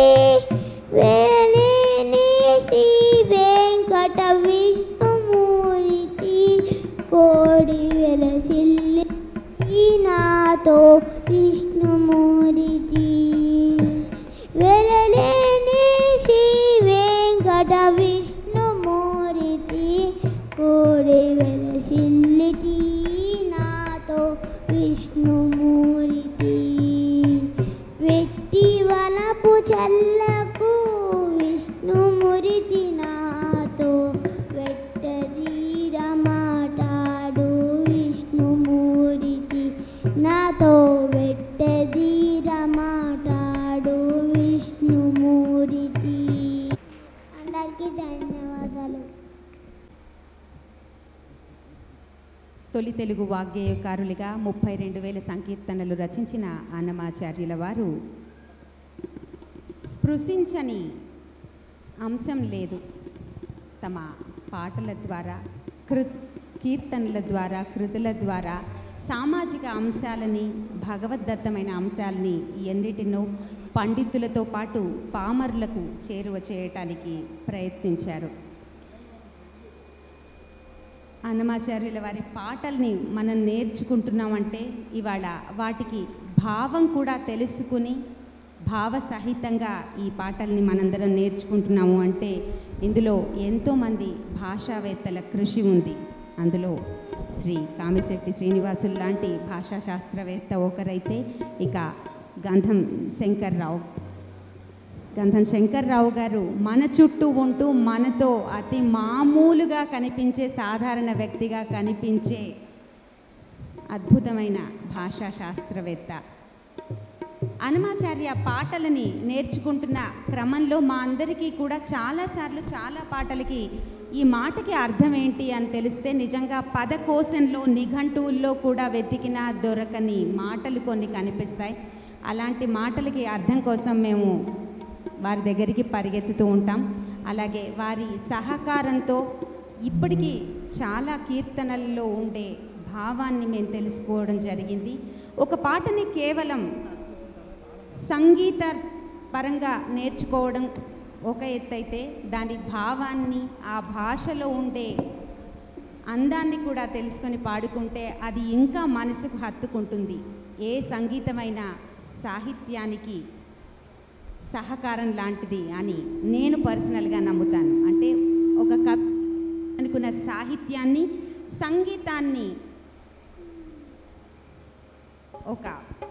వేలేని శ్రీ వెంకట విష్ణుమూర్తి కోడి వెలసిల్లి నాతో విష్ణుమూర్తి వెలలేని శ్రీ వెంకట విష్ణుమూర్తి కోడి వెలసిల్లితి నాతో విష్ణుమూర్తి వెట్టి వనపు చల్లకు విష్ణుమూర్తి నాతో వెట్టదీర మాటాడు విష్ణుమూర్తి నాతో వెట్టదీర మాటాడు విష్ణుమూర్తి అందరికీ ధన్యవాదాలు తొలి తెలుగు వాగ్గేయకారులుగా ముప్పై రెండు వేల సంకీర్తనలు రచించిన అన్నమాచార్యుల వారు స్పృశించని అంశం లేదు తమ పాటల ద్వారా కృ కీర్తనల ద్వారా కృతుల ద్వారా సామాజిక అంశాలని భగవద్దత్తమైన అంశాలని ఎన్నిటినో పండితులతో పాటు పామరులకు చేరువ చేయటానికి ప్రయత్నించారు అన్నమాచార్యుల వారి పాటల్ని మనం నేర్చుకుంటున్నామంటే ఇవాళ వాటికి భావం కూడా తెలుసుకుని భావ సహితంగా ఈ పాటల్ని మనందరం నేర్చుకుంటున్నాము అంటే ఇందులో ఎంతోమంది భాషావేత్తల కృషి ఉంది అందులో శ్రీ కామిశెట్టి శ్రీనివాసులు లాంటి భాషా శాస్త్రవేత్త ఒకరైతే ఇక గంధం శంకర్రావు గంధం శంకర్రావు గారు మన చుట్టూ ఉంటూ మనతో అతి మామూలుగా కనిపించే సాధారణ వ్యక్తిగా కనిపించే అద్భుతమైన భాషా శాస్త్రవేత్త అనమాచార్య పాటలని నేర్చుకుంటున్న క్రమంలో మా అందరికీ కూడా చాలాసార్లు చాలా పాటలకి ఈ మాటకి అర్థం ఏంటి అని తెలిస్తే నిజంగా పదకోశంలో నిఘంటువుల్లో కూడా వెతికినా దొరకని మాటలు కొన్ని కనిపిస్తాయి అలాంటి మాటలకి అర్థం కోసం మేము వారి దగ్గరికి పరిగెత్తుతూ ఉంటాం అలాగే వారి సహకారంతో ఇప్పటికీ చాలా కీర్తనల్లో ఉండే భావాన్ని మేము తెలుసుకోవడం జరిగింది ఒక పాటని కేవలం సంగీత పరంగా నేర్చుకోవడం ఒక ఎత్తు అయితే దాని భావాన్ని ఆ భాషలో ఉండే అందాన్ని కూడా తెలుసుకొని పాడుకుంటే అది ఇంకా మనసుకు హత్తుకుంటుంది ఏ సంగీతమైన సాహిత్యానికి సహకారం లాంటిది అని నేను పర్సనల్గా నమ్ముతాను అంటే ఒక కవి అనుకున్న సాహిత్యాన్ని సంగీతాన్ని ఒక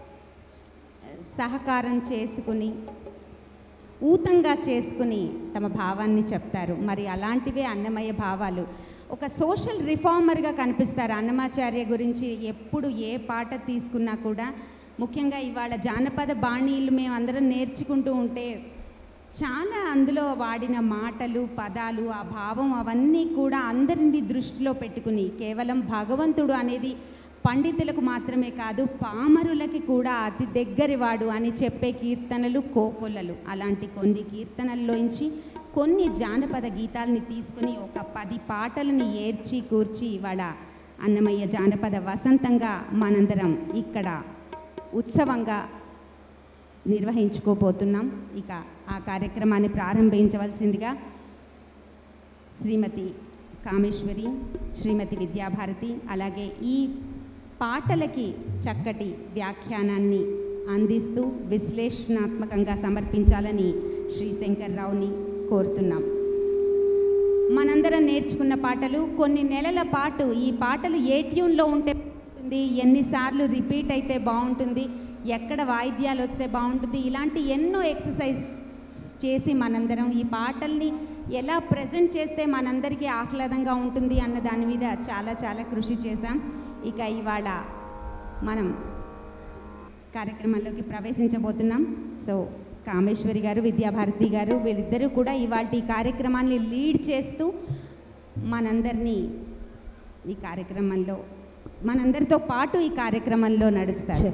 సహకారం చేసుకుని ఊతంగా చేసుకుని తమ భావాన్ని చెప్తారు మరి అలాంటివే అన్నమయ్య భావాలు ఒక సోషల్ రిఫార్మర్గా కనిపిస్తారు అన్నమాచార్య గురించి ఎప్పుడు ఏ పాట తీసుకున్నా కూడా ముఖ్యంగా ఇవాళ జానపద బాణీలు మేము అందరం నేర్చుకుంటూ ఉంటే చాలా అందులో వాడిన మాటలు పదాలు ఆ భావం అవన్నీ కూడా అందరినీ దృష్టిలో పెట్టుకుని కేవలం భగవంతుడు అనేది పండితులకు మాత్రమే కాదు పామరులకి కూడా అతి దగ్గరివాడు అని చెప్పే కీర్తనలు కోకొల్లలు అలాంటి కొన్ని కీర్తనల్లోంచి కొన్ని జానపద గీతాలని తీసుకుని ఒక పది పాటలని ఏర్చి కూర్చి ఇవాళ అన్నమయ్య జానపద వసంతంగా మనందరం ఇక్కడ ఉత్సవంగా నిర్వహించుకోబోతున్నాం ఇక ఆ కార్యక్రమాన్ని ప్రారంభించవలసిందిగా శ్రీమతి కామేశ్వరి శ్రీమతి విద్యాభారతి అలాగే ఈ పాటలకి చక్కటి వ్యాఖ్యానాన్ని అందిస్తూ విశ్లేషణాత్మకంగా సమర్పించాలని శ్రీ శంకర్రావుని కోరుతున్నాం మనందరం నేర్చుకున్న పాటలు కొన్ని నెలల పాటు ఈ పాటలు ఏ ట్యూన్లో ఉంటే బాగుంటుంది ఎన్నిసార్లు రిపీట్ అయితే బాగుంటుంది ఎక్కడ వాయిద్యాలు వస్తే బాగుంటుంది ఇలాంటి ఎన్నో ఎక్సర్సైజ్ చేసి మనందరం ఈ పాటల్ని ఎలా ప్రజెంట్ చేస్తే మనందరికీ ఆహ్లాదంగా ఉంటుంది అన్న దాని మీద చాలా చాలా కృషి చేశాం ఇక ఇవాళ మనం కార్యక్రమంలోకి ప్రవేశించబోతున్నాం సో కామేశ్వరి గారు విద్యాభారతి గారు వీళ్ళిద్దరూ కూడా ఇవాళ ఈ కార్యక్రమాన్ని లీడ్ చేస్తూ మనందరినీ ఈ కార్యక్రమంలో మనందరితో పాటు ఈ కార్యక్రమంలో నడుస్తారు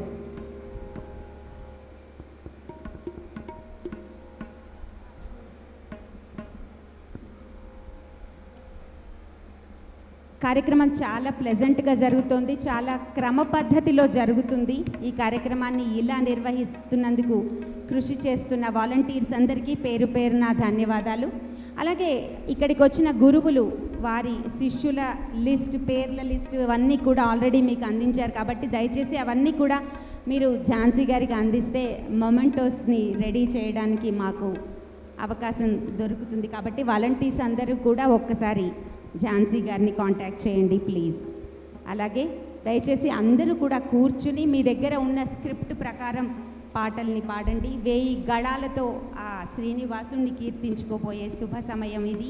కార్యక్రమం చాలా ప్లెజెంట్గా జరుగుతోంది చాలా క్రమ పద్ధతిలో జరుగుతుంది ఈ కార్యక్రమాన్ని ఇలా నిర్వహిస్తున్నందుకు కృషి చేస్తున్న వాలంటీర్స్ అందరికీ పేరు పేరున ధన్యవాదాలు అలాగే ఇక్కడికి వచ్చిన గురువులు వారి శిష్యుల లిస్ట్ పేర్ల లిస్ట్ అవన్నీ కూడా ఆల్రెడీ మీకు అందించారు కాబట్టి దయచేసి అవన్నీ కూడా మీరు ఝాన్సీ గారికి అందిస్తే మొమెంటోస్ని రెడీ చేయడానికి మాకు అవకాశం దొరుకుతుంది కాబట్టి వాలంటీర్స్ అందరూ కూడా ఒక్కసారి ఝాన్సీ గారిని కాంటాక్ట్ చేయండి ప్లీజ్ అలాగే దయచేసి అందరూ కూడా కూర్చుని మీ దగ్గర ఉన్న స్క్రిప్ట్ ప్రకారం పాటల్ని పాడండి వేయి గళాలతో ఆ శ్రీనివాసుని కీర్తించుకోబోయే శుభ సమయం ఇది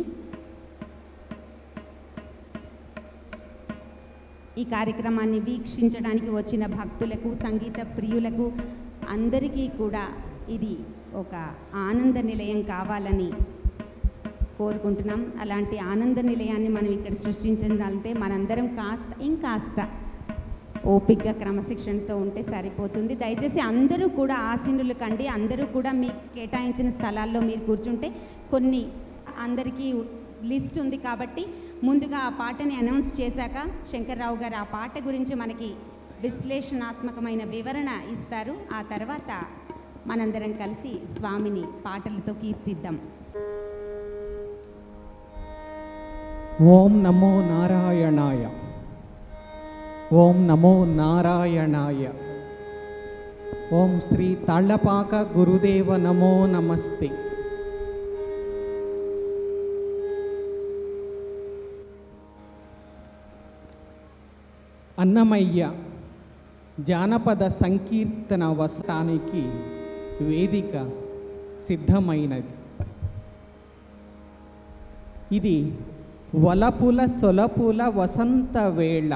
ఈ కార్యక్రమాన్ని వీక్షించడానికి వచ్చిన భక్తులకు సంగీత ప్రియులకు అందరికీ కూడా ఇది ఒక ఆనంద నిలయం కావాలని కోరుకుంటున్నాం అలాంటి ఆనంద నిలయాన్ని మనం ఇక్కడ సృష్టించాలంటే మనందరం కాస్త ఇంకాస్త ఓపికగా క్రమశిక్షణతో ఉంటే సరిపోతుంది దయచేసి అందరూ కూడా ఆసీనులు కండి అందరూ కూడా మీకు కేటాయించిన స్థలాల్లో మీరు కూర్చుంటే కొన్ని అందరికీ లిస్ట్ ఉంది కాబట్టి ముందుగా ఆ పాటని అనౌన్స్ చేశాక శంకర్రావు గారు ఆ పాట గురించి మనకి విశ్లేషణాత్మకమైన వివరణ ఇస్తారు ఆ తర్వాత మనందరం కలిసి స్వామిని పాటలతో కీర్తిద్దాం ఓం నమో నారాయణాయ ఓం నమో నారాయణాయ ఓం శ్రీ తాళ్లపాక గురుదేవ నమో నమస్తే అన్నమయ్య జానపద సంకీర్తన వసటానికి వేదిక సిద్ధమైనది ఇది వలపుల సొలపుల వసంత వేళ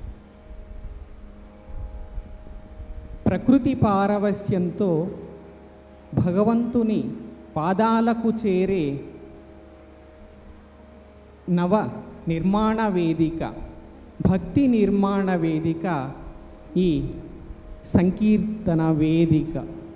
ప్రకృతి పారవస్యంతో భగవంతుని పాదాలకు చేరే నవ నిర్మాణ వేదిక భక్తి నిర్మాణ వేదిక ఈ సంకీర్తన వేదిక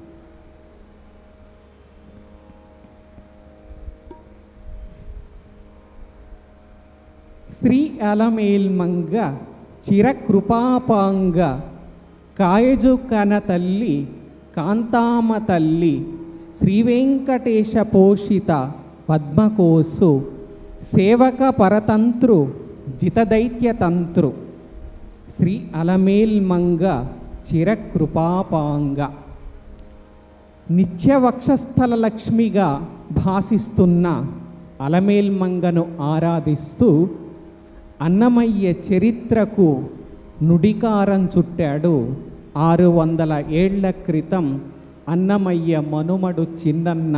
శ్రీ అలమేల్మంగ చిరకృపాపాంగ కాయజు కన తల్లి కాంతామ తల్లి శ్రీవెంకటేశ పోషిత పద్మకోసు సేవక పరతంత్రు జితదైత్యతంత్రు శ్రీ అలమేల్మంగ చిరకృపాపాంగ నిత్యవక్షస్థల లక్ష్మిగా భాసిస్తున్న అలమేల్మంగను ఆరాధిస్తూ అన్నమయ్య చరిత్రకు నుడికారం చుట్టాడు ఆరు వందల ఏళ్ల క్రితం అన్నమయ్య మనుమడు చిన్నన్న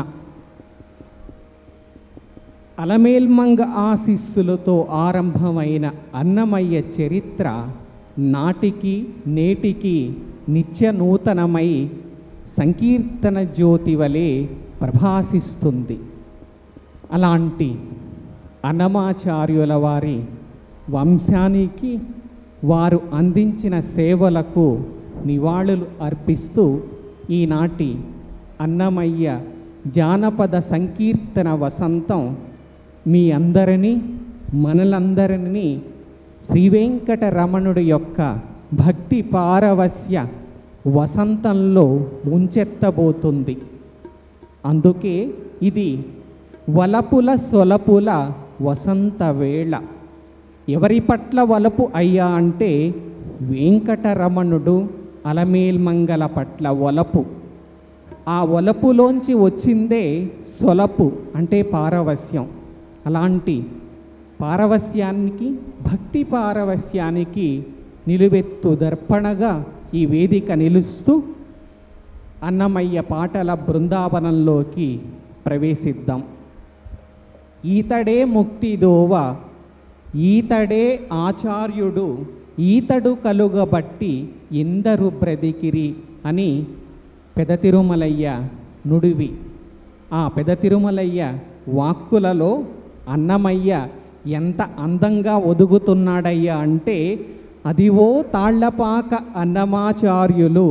అలమేల్మంగ ఆశీస్సులతో ఆరంభమైన అన్నమయ్య చరిత్ర నాటికి నేటికి నిత్య నూతనమై సంకీర్తన జ్యోతి వలె ప్రభాసిస్తుంది అలాంటి అన్నమాచార్యుల వారి వంశానికి వారు అందించిన సేవలకు నివాళులు అర్పిస్తూ ఈనాటి అన్నమయ్య జానపద సంకీర్తన వసంతం మీ అందరినీ మనలందరినీ శ్రీవెంకటరమణుడి యొక్క భక్తి పారవస్య వసంతంలో ముంచెత్తబోతుంది అందుకే ఇది వలపుల సొలపుల వసంత వేళ ఎవరి పట్ల వలపు అయ్యా అంటే వెంకటరమణుడు అలమేల్మంగల పట్ల వలపు ఆ వలపులోంచి వచ్చిందే సొలపు అంటే పారవస్యం అలాంటి పారవస్యానికి భక్తి పారవస్యానికి నిలువెత్తు దర్పణగా ఈ వేదిక నిలుస్తూ అన్నమయ్య పాటల బృందావనంలోకి ప్రవేశిద్దాం ఈతడే ముక్తిదోవ ఈతడే ఆచార్యుడు ఈతడు కలుగబట్టి ఎందరు బ్రతికిరి అని పెద తిరుమలయ్య నుడివి ఆ పెద తిరుమలయ్య వాక్కులలో అన్నమయ్య ఎంత అందంగా ఒదుగుతున్నాడయ్యా అంటే అదివో తాళ్లపాక అన్నమాచార్యులు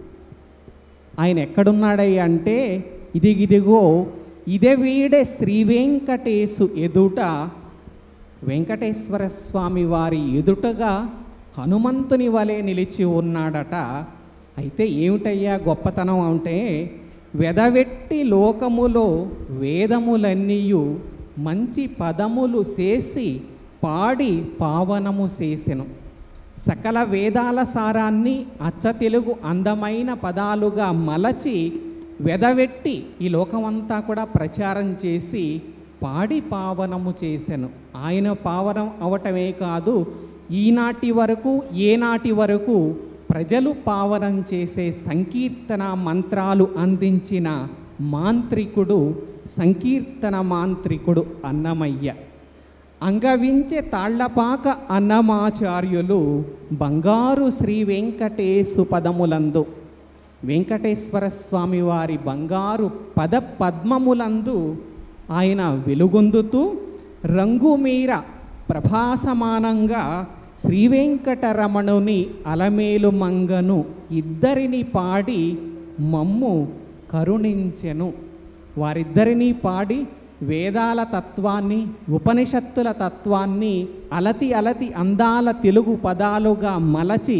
ఆయన ఎక్కడున్నాడయ్యా అంటే ఇదిగిదిగో ఇదే వీడే శ్రీ వెంకటేశు ఎదుట వెంకటేశ్వర స్వామి వారి ఎదుటగా హనుమంతుని వలె నిలిచి ఉన్నాడట అయితే ఏమిటయ్యా గొప్పతనం అంటే వెదవెట్టి లోకములో వేదములన్నీయు మంచి పదములు చేసి పాడి పావనము చేసెను సకల వేదాల సారాన్ని అచ్చ తెలుగు అందమైన పదాలుగా మలచి వెదవెట్టి ఈ లోకమంతా కూడా ప్రచారం చేసి పాడి పావనము చేసెను ఆయన పావనం అవటమే కాదు ఈనాటి వరకు ఏనాటి వరకు ప్రజలు పావనం చేసే సంకీర్తన మంత్రాలు అందించిన మాంత్రికుడు సంకీర్తన మాంత్రికుడు అన్నమయ్య అంగవించే తాళ్లపాక అన్నమాచార్యులు బంగారు శ్రీ వెంకటేశు పదములందు వెంకటేశ్వర స్వామి వారి బంగారు పద పద్మములందు ఆయన వెలుగొందుతూ రంగుమీర ప్రభాసమానంగా శ్రీ వెంకటరమణుని అలమేలు మంగను ఇద్దరిని పాడి మమ్ము కరుణించెను వారిద్దరినీ పాడి వేదాల తత్వాన్ని ఉపనిషత్తుల తత్వాన్ని అలతి అలతి అందాల తెలుగు పదాలుగా మలచి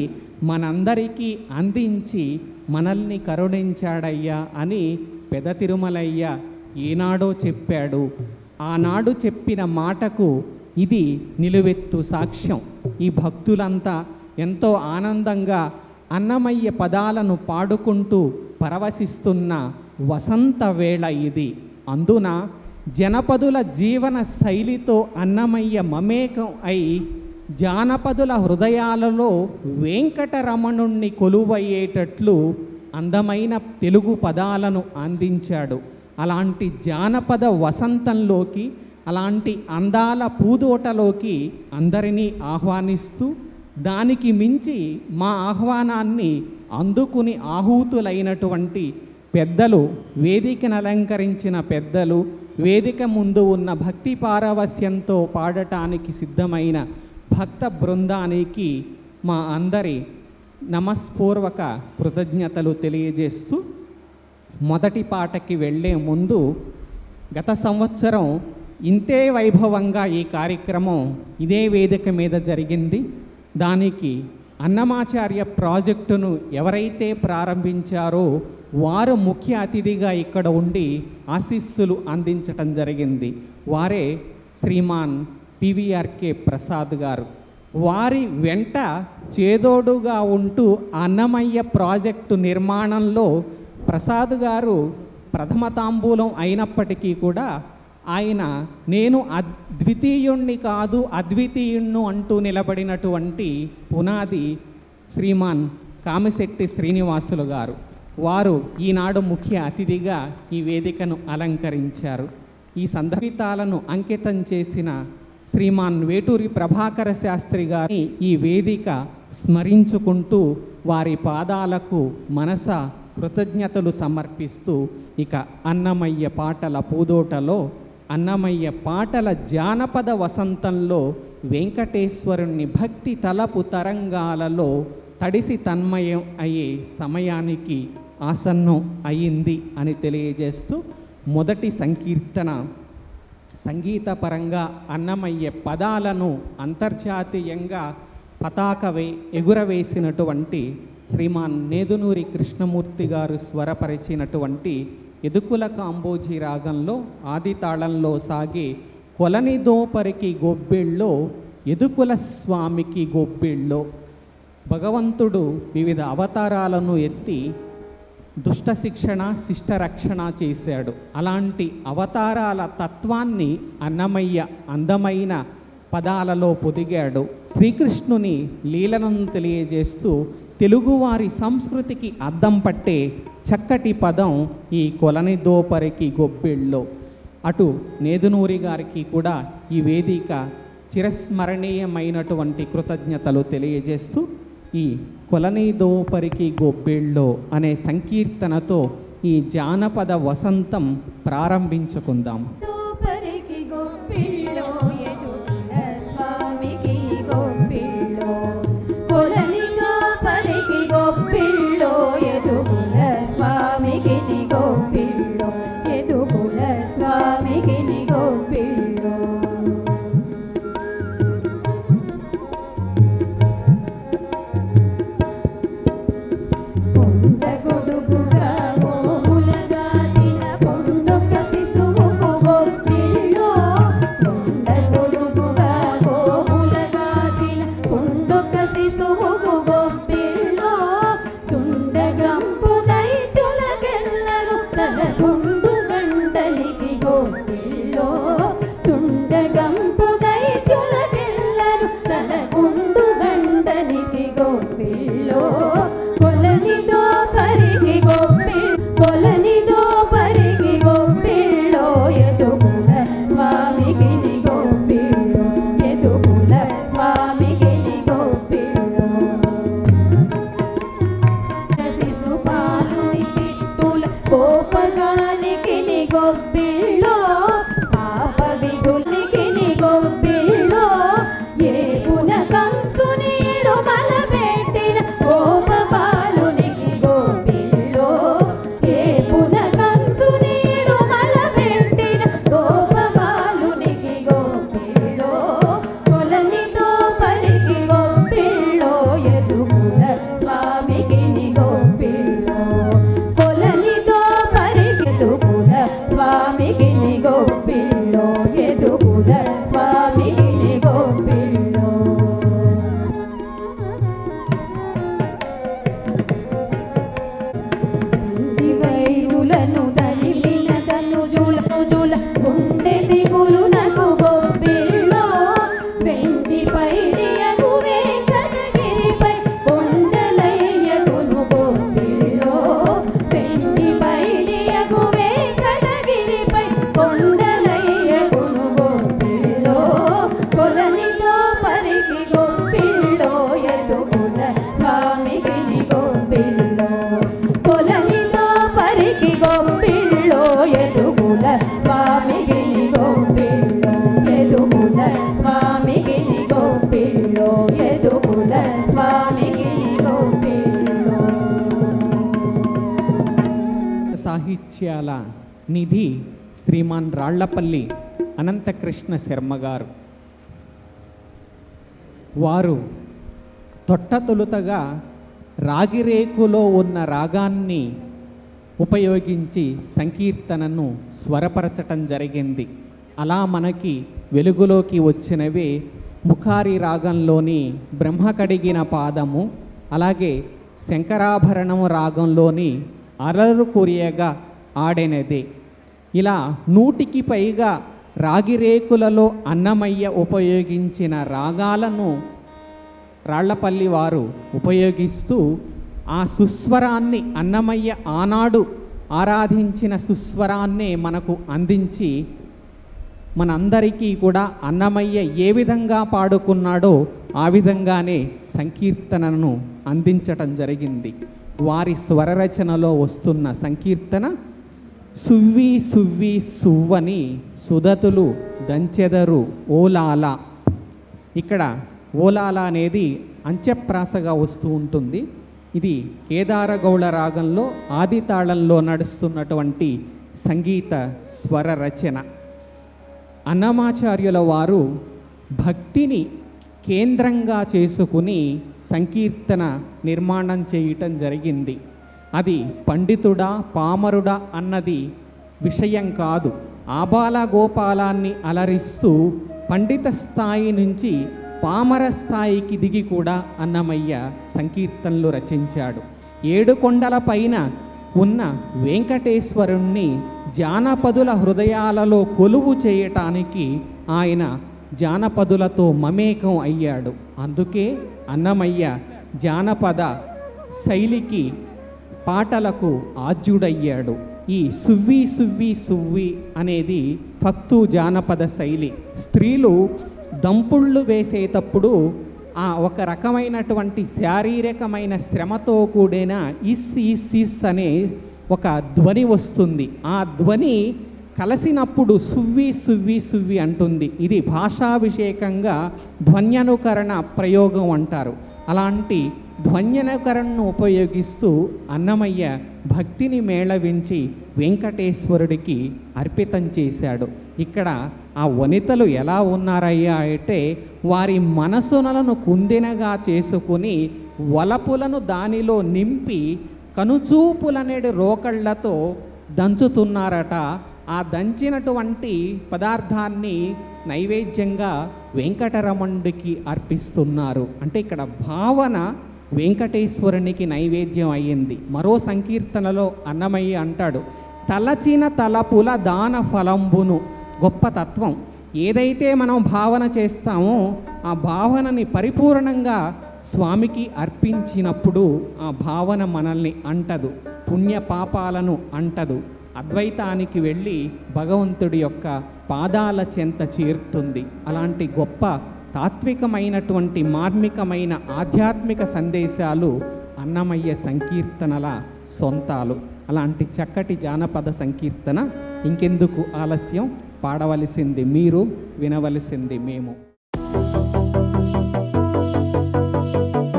మనందరికీ అందించి మనల్ని కరుణించాడయ్యా అని పెద తిరుమలయ్య ఏనాడో చెప్పాడు ఆనాడు చెప్పిన మాటకు ఇది నిలువెత్తు సాక్ష్యం ఈ భక్తులంతా ఎంతో ఆనందంగా అన్నమయ్య పదాలను పాడుకుంటూ పరవశిస్తున్న వసంత వేళ ఇది అందున జనపదుల జీవన శైలితో అన్నమయ్య మమేకం అయి జానపదుల హృదయాలలో వెంకటరమణుణ్ణి కొలువయ్యేటట్లు అందమైన తెలుగు పదాలను అందించాడు అలాంటి జానపద వసంతంలోకి అలాంటి అందాల పూదోటలోకి అందరినీ ఆహ్వానిస్తూ దానికి మించి మా ఆహ్వానాన్ని అందుకుని ఆహూతులైనటువంటి పెద్దలు వేదికను అలంకరించిన పెద్దలు వేదిక ముందు ఉన్న భక్తి పారవస్యంతో పాడటానికి సిద్ధమైన భక్త బృందానికి మా అందరి నమస్పూర్వక కృతజ్ఞతలు తెలియజేస్తూ మొదటి పాటకి వెళ్ళే ముందు గత సంవత్సరం ఇంతే వైభవంగా ఈ కార్యక్రమం ఇదే వేదిక మీద జరిగింది దానికి అన్నమాచార్య ప్రాజెక్టును ఎవరైతే ప్రారంభించారో వారు ముఖ్య అతిథిగా ఇక్కడ ఉండి ఆశీస్సులు అందించటం జరిగింది వారే శ్రీమాన్ పివిఆర్కే ప్రసాద్ గారు వారి వెంట చేదోడుగా ఉంటూ అన్నమయ్య ప్రాజెక్టు నిర్మాణంలో ప్రసాద్ గారు ప్రథమ తాంబూలం అయినప్పటికీ కూడా ఆయన నేను అద్వితీయుణ్ణి కాదు అద్వితీయుణ్ణు అంటూ నిలబడినటువంటి పునాది శ్రీమాన్ కామిశెట్టి శ్రీనివాసులు గారు వారు ఈనాడు ముఖ్య అతిథిగా ఈ వేదికను అలంకరించారు ఈ సందర్భితాలను అంకితం చేసిన శ్రీమాన్ వేటూరి ప్రభాకర శాస్త్రి గారి ఈ వేదిక స్మరించుకుంటూ వారి పాదాలకు మనస కృతజ్ఞతలు సమర్పిస్తూ ఇక అన్నమయ్య పాటల పూదోటలో అన్నమయ్య పాటల జానపద వసంతంలో వెంకటేశ్వరుణ్ణి భక్తి తలపు తరంగాలలో తడిసి తన్మయం అయ్యే సమయానికి ఆసన్నం అయింది అని తెలియజేస్తూ మొదటి సంకీర్తన సంగీతపరంగా అన్నమయ్య పదాలను అంతర్జాతీయంగా పతాక వే ఎగురవేసినటువంటి శ్రీమాన్ నేదునూరి కృష్ణమూర్తి గారు స్వరపరిచినటువంటి ఎదుకుల కాంబోజీ రాగంలో ఆది తాళంలో సాగే కొలని దోపరికి గొబ్బిళ్ళో ఎదుకుల స్వామికి గొబ్బిళ్ళో భగవంతుడు వివిధ అవతారాలను ఎత్తి దుష్ట శిక్షణ శిష్ట రక్షణ చేశాడు అలాంటి అవతారాల తత్వాన్ని అన్నమయ్య అందమైన పదాలలో పొదిగాడు శ్రీకృష్ణుని లీలలను తెలియజేస్తూ తెలుగువారి సంస్కృతికి అద్దం పట్టే చక్కటి పదం ఈ కొలని దోపరికి గొబ్బిళ్ళో అటు నేదునూరి గారికి కూడా ఈ వేదిక చిరస్మరణీయమైనటువంటి కృతజ్ఞతలు తెలియజేస్తూ ఈ కొలని దోపరికి గొబ్బిళ్ళో అనే సంకీర్తనతో ఈ జానపద వసంతం ప్రారంభించుకుందాం దోపరికి గొప్పిళ్ళో ఎదుగుల స్వామికి గొప్పిళ్ళో కొలని దోపరికి గొప్పిళ్ళో ఎదుగుల స్వామికి గొప్పిళ్ళో ఎదుగుల స్వామికి గొప్పిళ్ళో కొండ గొడుగుగా గోములగాచిన పొండొక శిశువుకు గొప్పిళ్ళో కొండ గొడుగుగా గోములగాచిన పొండొక శిశువుకు గొప్పిళ్ళో తుండగంపు దైతులకెల్లరు తలకుండు గంటలికి గొప్పిళ్ళో తుండగంపు దైతులకెల్లరు తలకుండు గంటలికి గొప్పిళ్ళో కొలనిదో పరిగి గొప్పి కొలనిదో పరిగి గొప్పిళ్ళో ఎదుగుల స్వామికి గొప్పిళ్ళో ఎదుగుల స్వామికి గొప్పిళ్ళో శిశుపాలుని పిట్టుల కోపగానికి గొప్పిళ్ళో పాప విధులికి గొప్పిళ్ళో ఏ పున కంసునీడు మల పెట్టిన కోపబాలునికి గోపిళ్ళో ఏ పున కంసునీడు మల పెట్టిన కోపబాలునికి గోపిళ్ళో కొలనితో పరిగి గోపిళ్ళో ఎదుగుల స్వామికి గొప్పిళ్ళో ఎదుగుల స్వామికి గొప్పిళ్ళో దివైరులను తలిలిన తనుజుల జుల గుండె దిగులునకు గొప్పిళ్ళో వెండి పైడియగు వెంకటగిరిపై కొండలయ్యకును గొప్పిళ్ళో వెండి పైడియగు వెంకటగిరిపై కొండలయ్యకును గొప్పిళ్ళో కొలనితో పరికి గొప్పిళ్ళో ఎదుగుల స్వామికి గొప్పిళ్ళో కొలనితో పరికి గొప్పిళ్ళో ఎదుగుల స్వామికి గొప్పిళ్ళో ఎదుగుల స్వామికి గొప్పిళ్ళో ఎదుగుల స్వామికి గొప్పిళ్ళో సాహిత్యాల నిధి శ్రీమాన్ రాళ్లపల్లి అనంతకృష్ణ శర్మ గారు వారు తొట్టతొలుతగా రాగిరేకులో ఉన్న రాగాన్ని ఉపయోగించి సంకీర్తనను స్వరపరచటం జరిగింది అలా మనకి వెలుగులోకి వచ్చినవే ముఖారి రాగంలోని బ్రహ్మ కడిగిన పాదము అలాగే శంకరాభరణము రాగంలోని అలరు కురియగా ఆడెనదే ఇలా నూటికి పైగా రాగిరేకులలో అన్నమయ్య ఉపయోగించిన రాగాలను రాళ్లపల్లి వారు ఉపయోగిస్తూ ఆ సుస్వరాన్ని అన్నమయ్య ఆనాడు ఆరాధించిన సుస్వరాన్నే మనకు అందించి మనందరికీ కూడా అన్నమయ్య ఏ విధంగా పాడుకున్నాడో ఆ విధంగానే సంకీర్తనను అందించటం జరిగింది వారి స్వరరచనలో వస్తున్న సంకీర్తన సువ్వి సువ్వి సువ్వని సుదతులు దంచెదరు ఓలాల ఇక్కడ ఓలాల అనేది అంత్యప్రాసగా వస్తూ ఉంటుంది ఇది కేదారగౌళ రాగంలో ఆది తాళంలో నడుస్తున్నటువంటి సంగీత స్వర రచన అన్నమాచార్యుల వారు భక్తిని కేంద్రంగా చేసుకుని సంకీర్తన నిర్మాణం చేయటం జరిగింది అది పండితుడా పామరుడా అన్నది విషయం కాదు ఆబాల గోపాలాన్ని అలరిస్తూ పండిత స్థాయి నుంచి పామర స్థాయికి దిగి కూడా అన్నమయ్య సంకీర్తనలు రచించాడు ఏడు కొండల పైన ఉన్న వెంకటేశ్వరుణ్ణి జానపదుల హృదయాలలో కొలువు చేయటానికి ఆయన జానపదులతో మమేకం అయ్యాడు అందుకే అన్నమయ్య జానపద శైలికి పాటలకు ఆద్యుడయ్యాడు ఈ సువ్వి సువ్వి సువ్వి అనేది ఫక్తు జానపద శైలి స్త్రీలు దంపుళ్ళు వేసేటప్పుడు ఆ ఒక రకమైనటువంటి శారీరకమైన శ్రమతో కూడిన ఇస్ ఇస్ ఇస్ అనే ఒక ధ్వని వస్తుంది ఆ ధ్వని కలిసినప్పుడు సువ్వి సువ్వి సువ్వి అంటుంది ఇది భాషాభిషేకంగా ధ్వన్యనుకరణ ప్రయోగం అంటారు అలాంటి ధ్వన్యనుకరణను ఉపయోగిస్తూ అన్నమయ్య భక్తిని మేళవించి వెంకటేశ్వరుడికి అర్పితం చేశాడు ఇక్కడ ఆ వనితలు ఎలా ఉన్నారయ్యా అంటే వారి మనసునలను కుందినగా చేసుకుని వలపులను దానిలో నింపి కనుచూపులనేడు రోకళ్లతో దంచుతున్నారట ఆ దంచినటువంటి పదార్థాన్ని నైవేద్యంగా వెంకటరమణుడికి అర్పిస్తున్నారు అంటే ఇక్కడ భావన వెంకటేశ్వరునికి నైవేద్యం అయ్యింది మరో సంకీర్తనలో అన్నమయ్య అంటాడు తలచిన తలపుల దాన ఫలంబును గొప్ప తత్వం ఏదైతే మనం భావన చేస్తామో ఆ భావనని పరిపూర్ణంగా స్వామికి అర్పించినప్పుడు ఆ భావన మనల్ని అంటదు పుణ్య పాపాలను అంటదు అద్వైతానికి వెళ్ళి భగవంతుడి యొక్క పాదాల చెంత చేరుతుంది అలాంటి గొప్ప తాత్వికమైనటువంటి మార్మికమైన ఆధ్యాత్మిక సందేశాలు అన్నమయ్య సంకీర్తనల సొంతాలు అలాంటి చక్కటి జానపద సంకీర్తన ఇంకెందుకు ఆలస్యం పాడవలసింది మీరు వినవలసింది మేము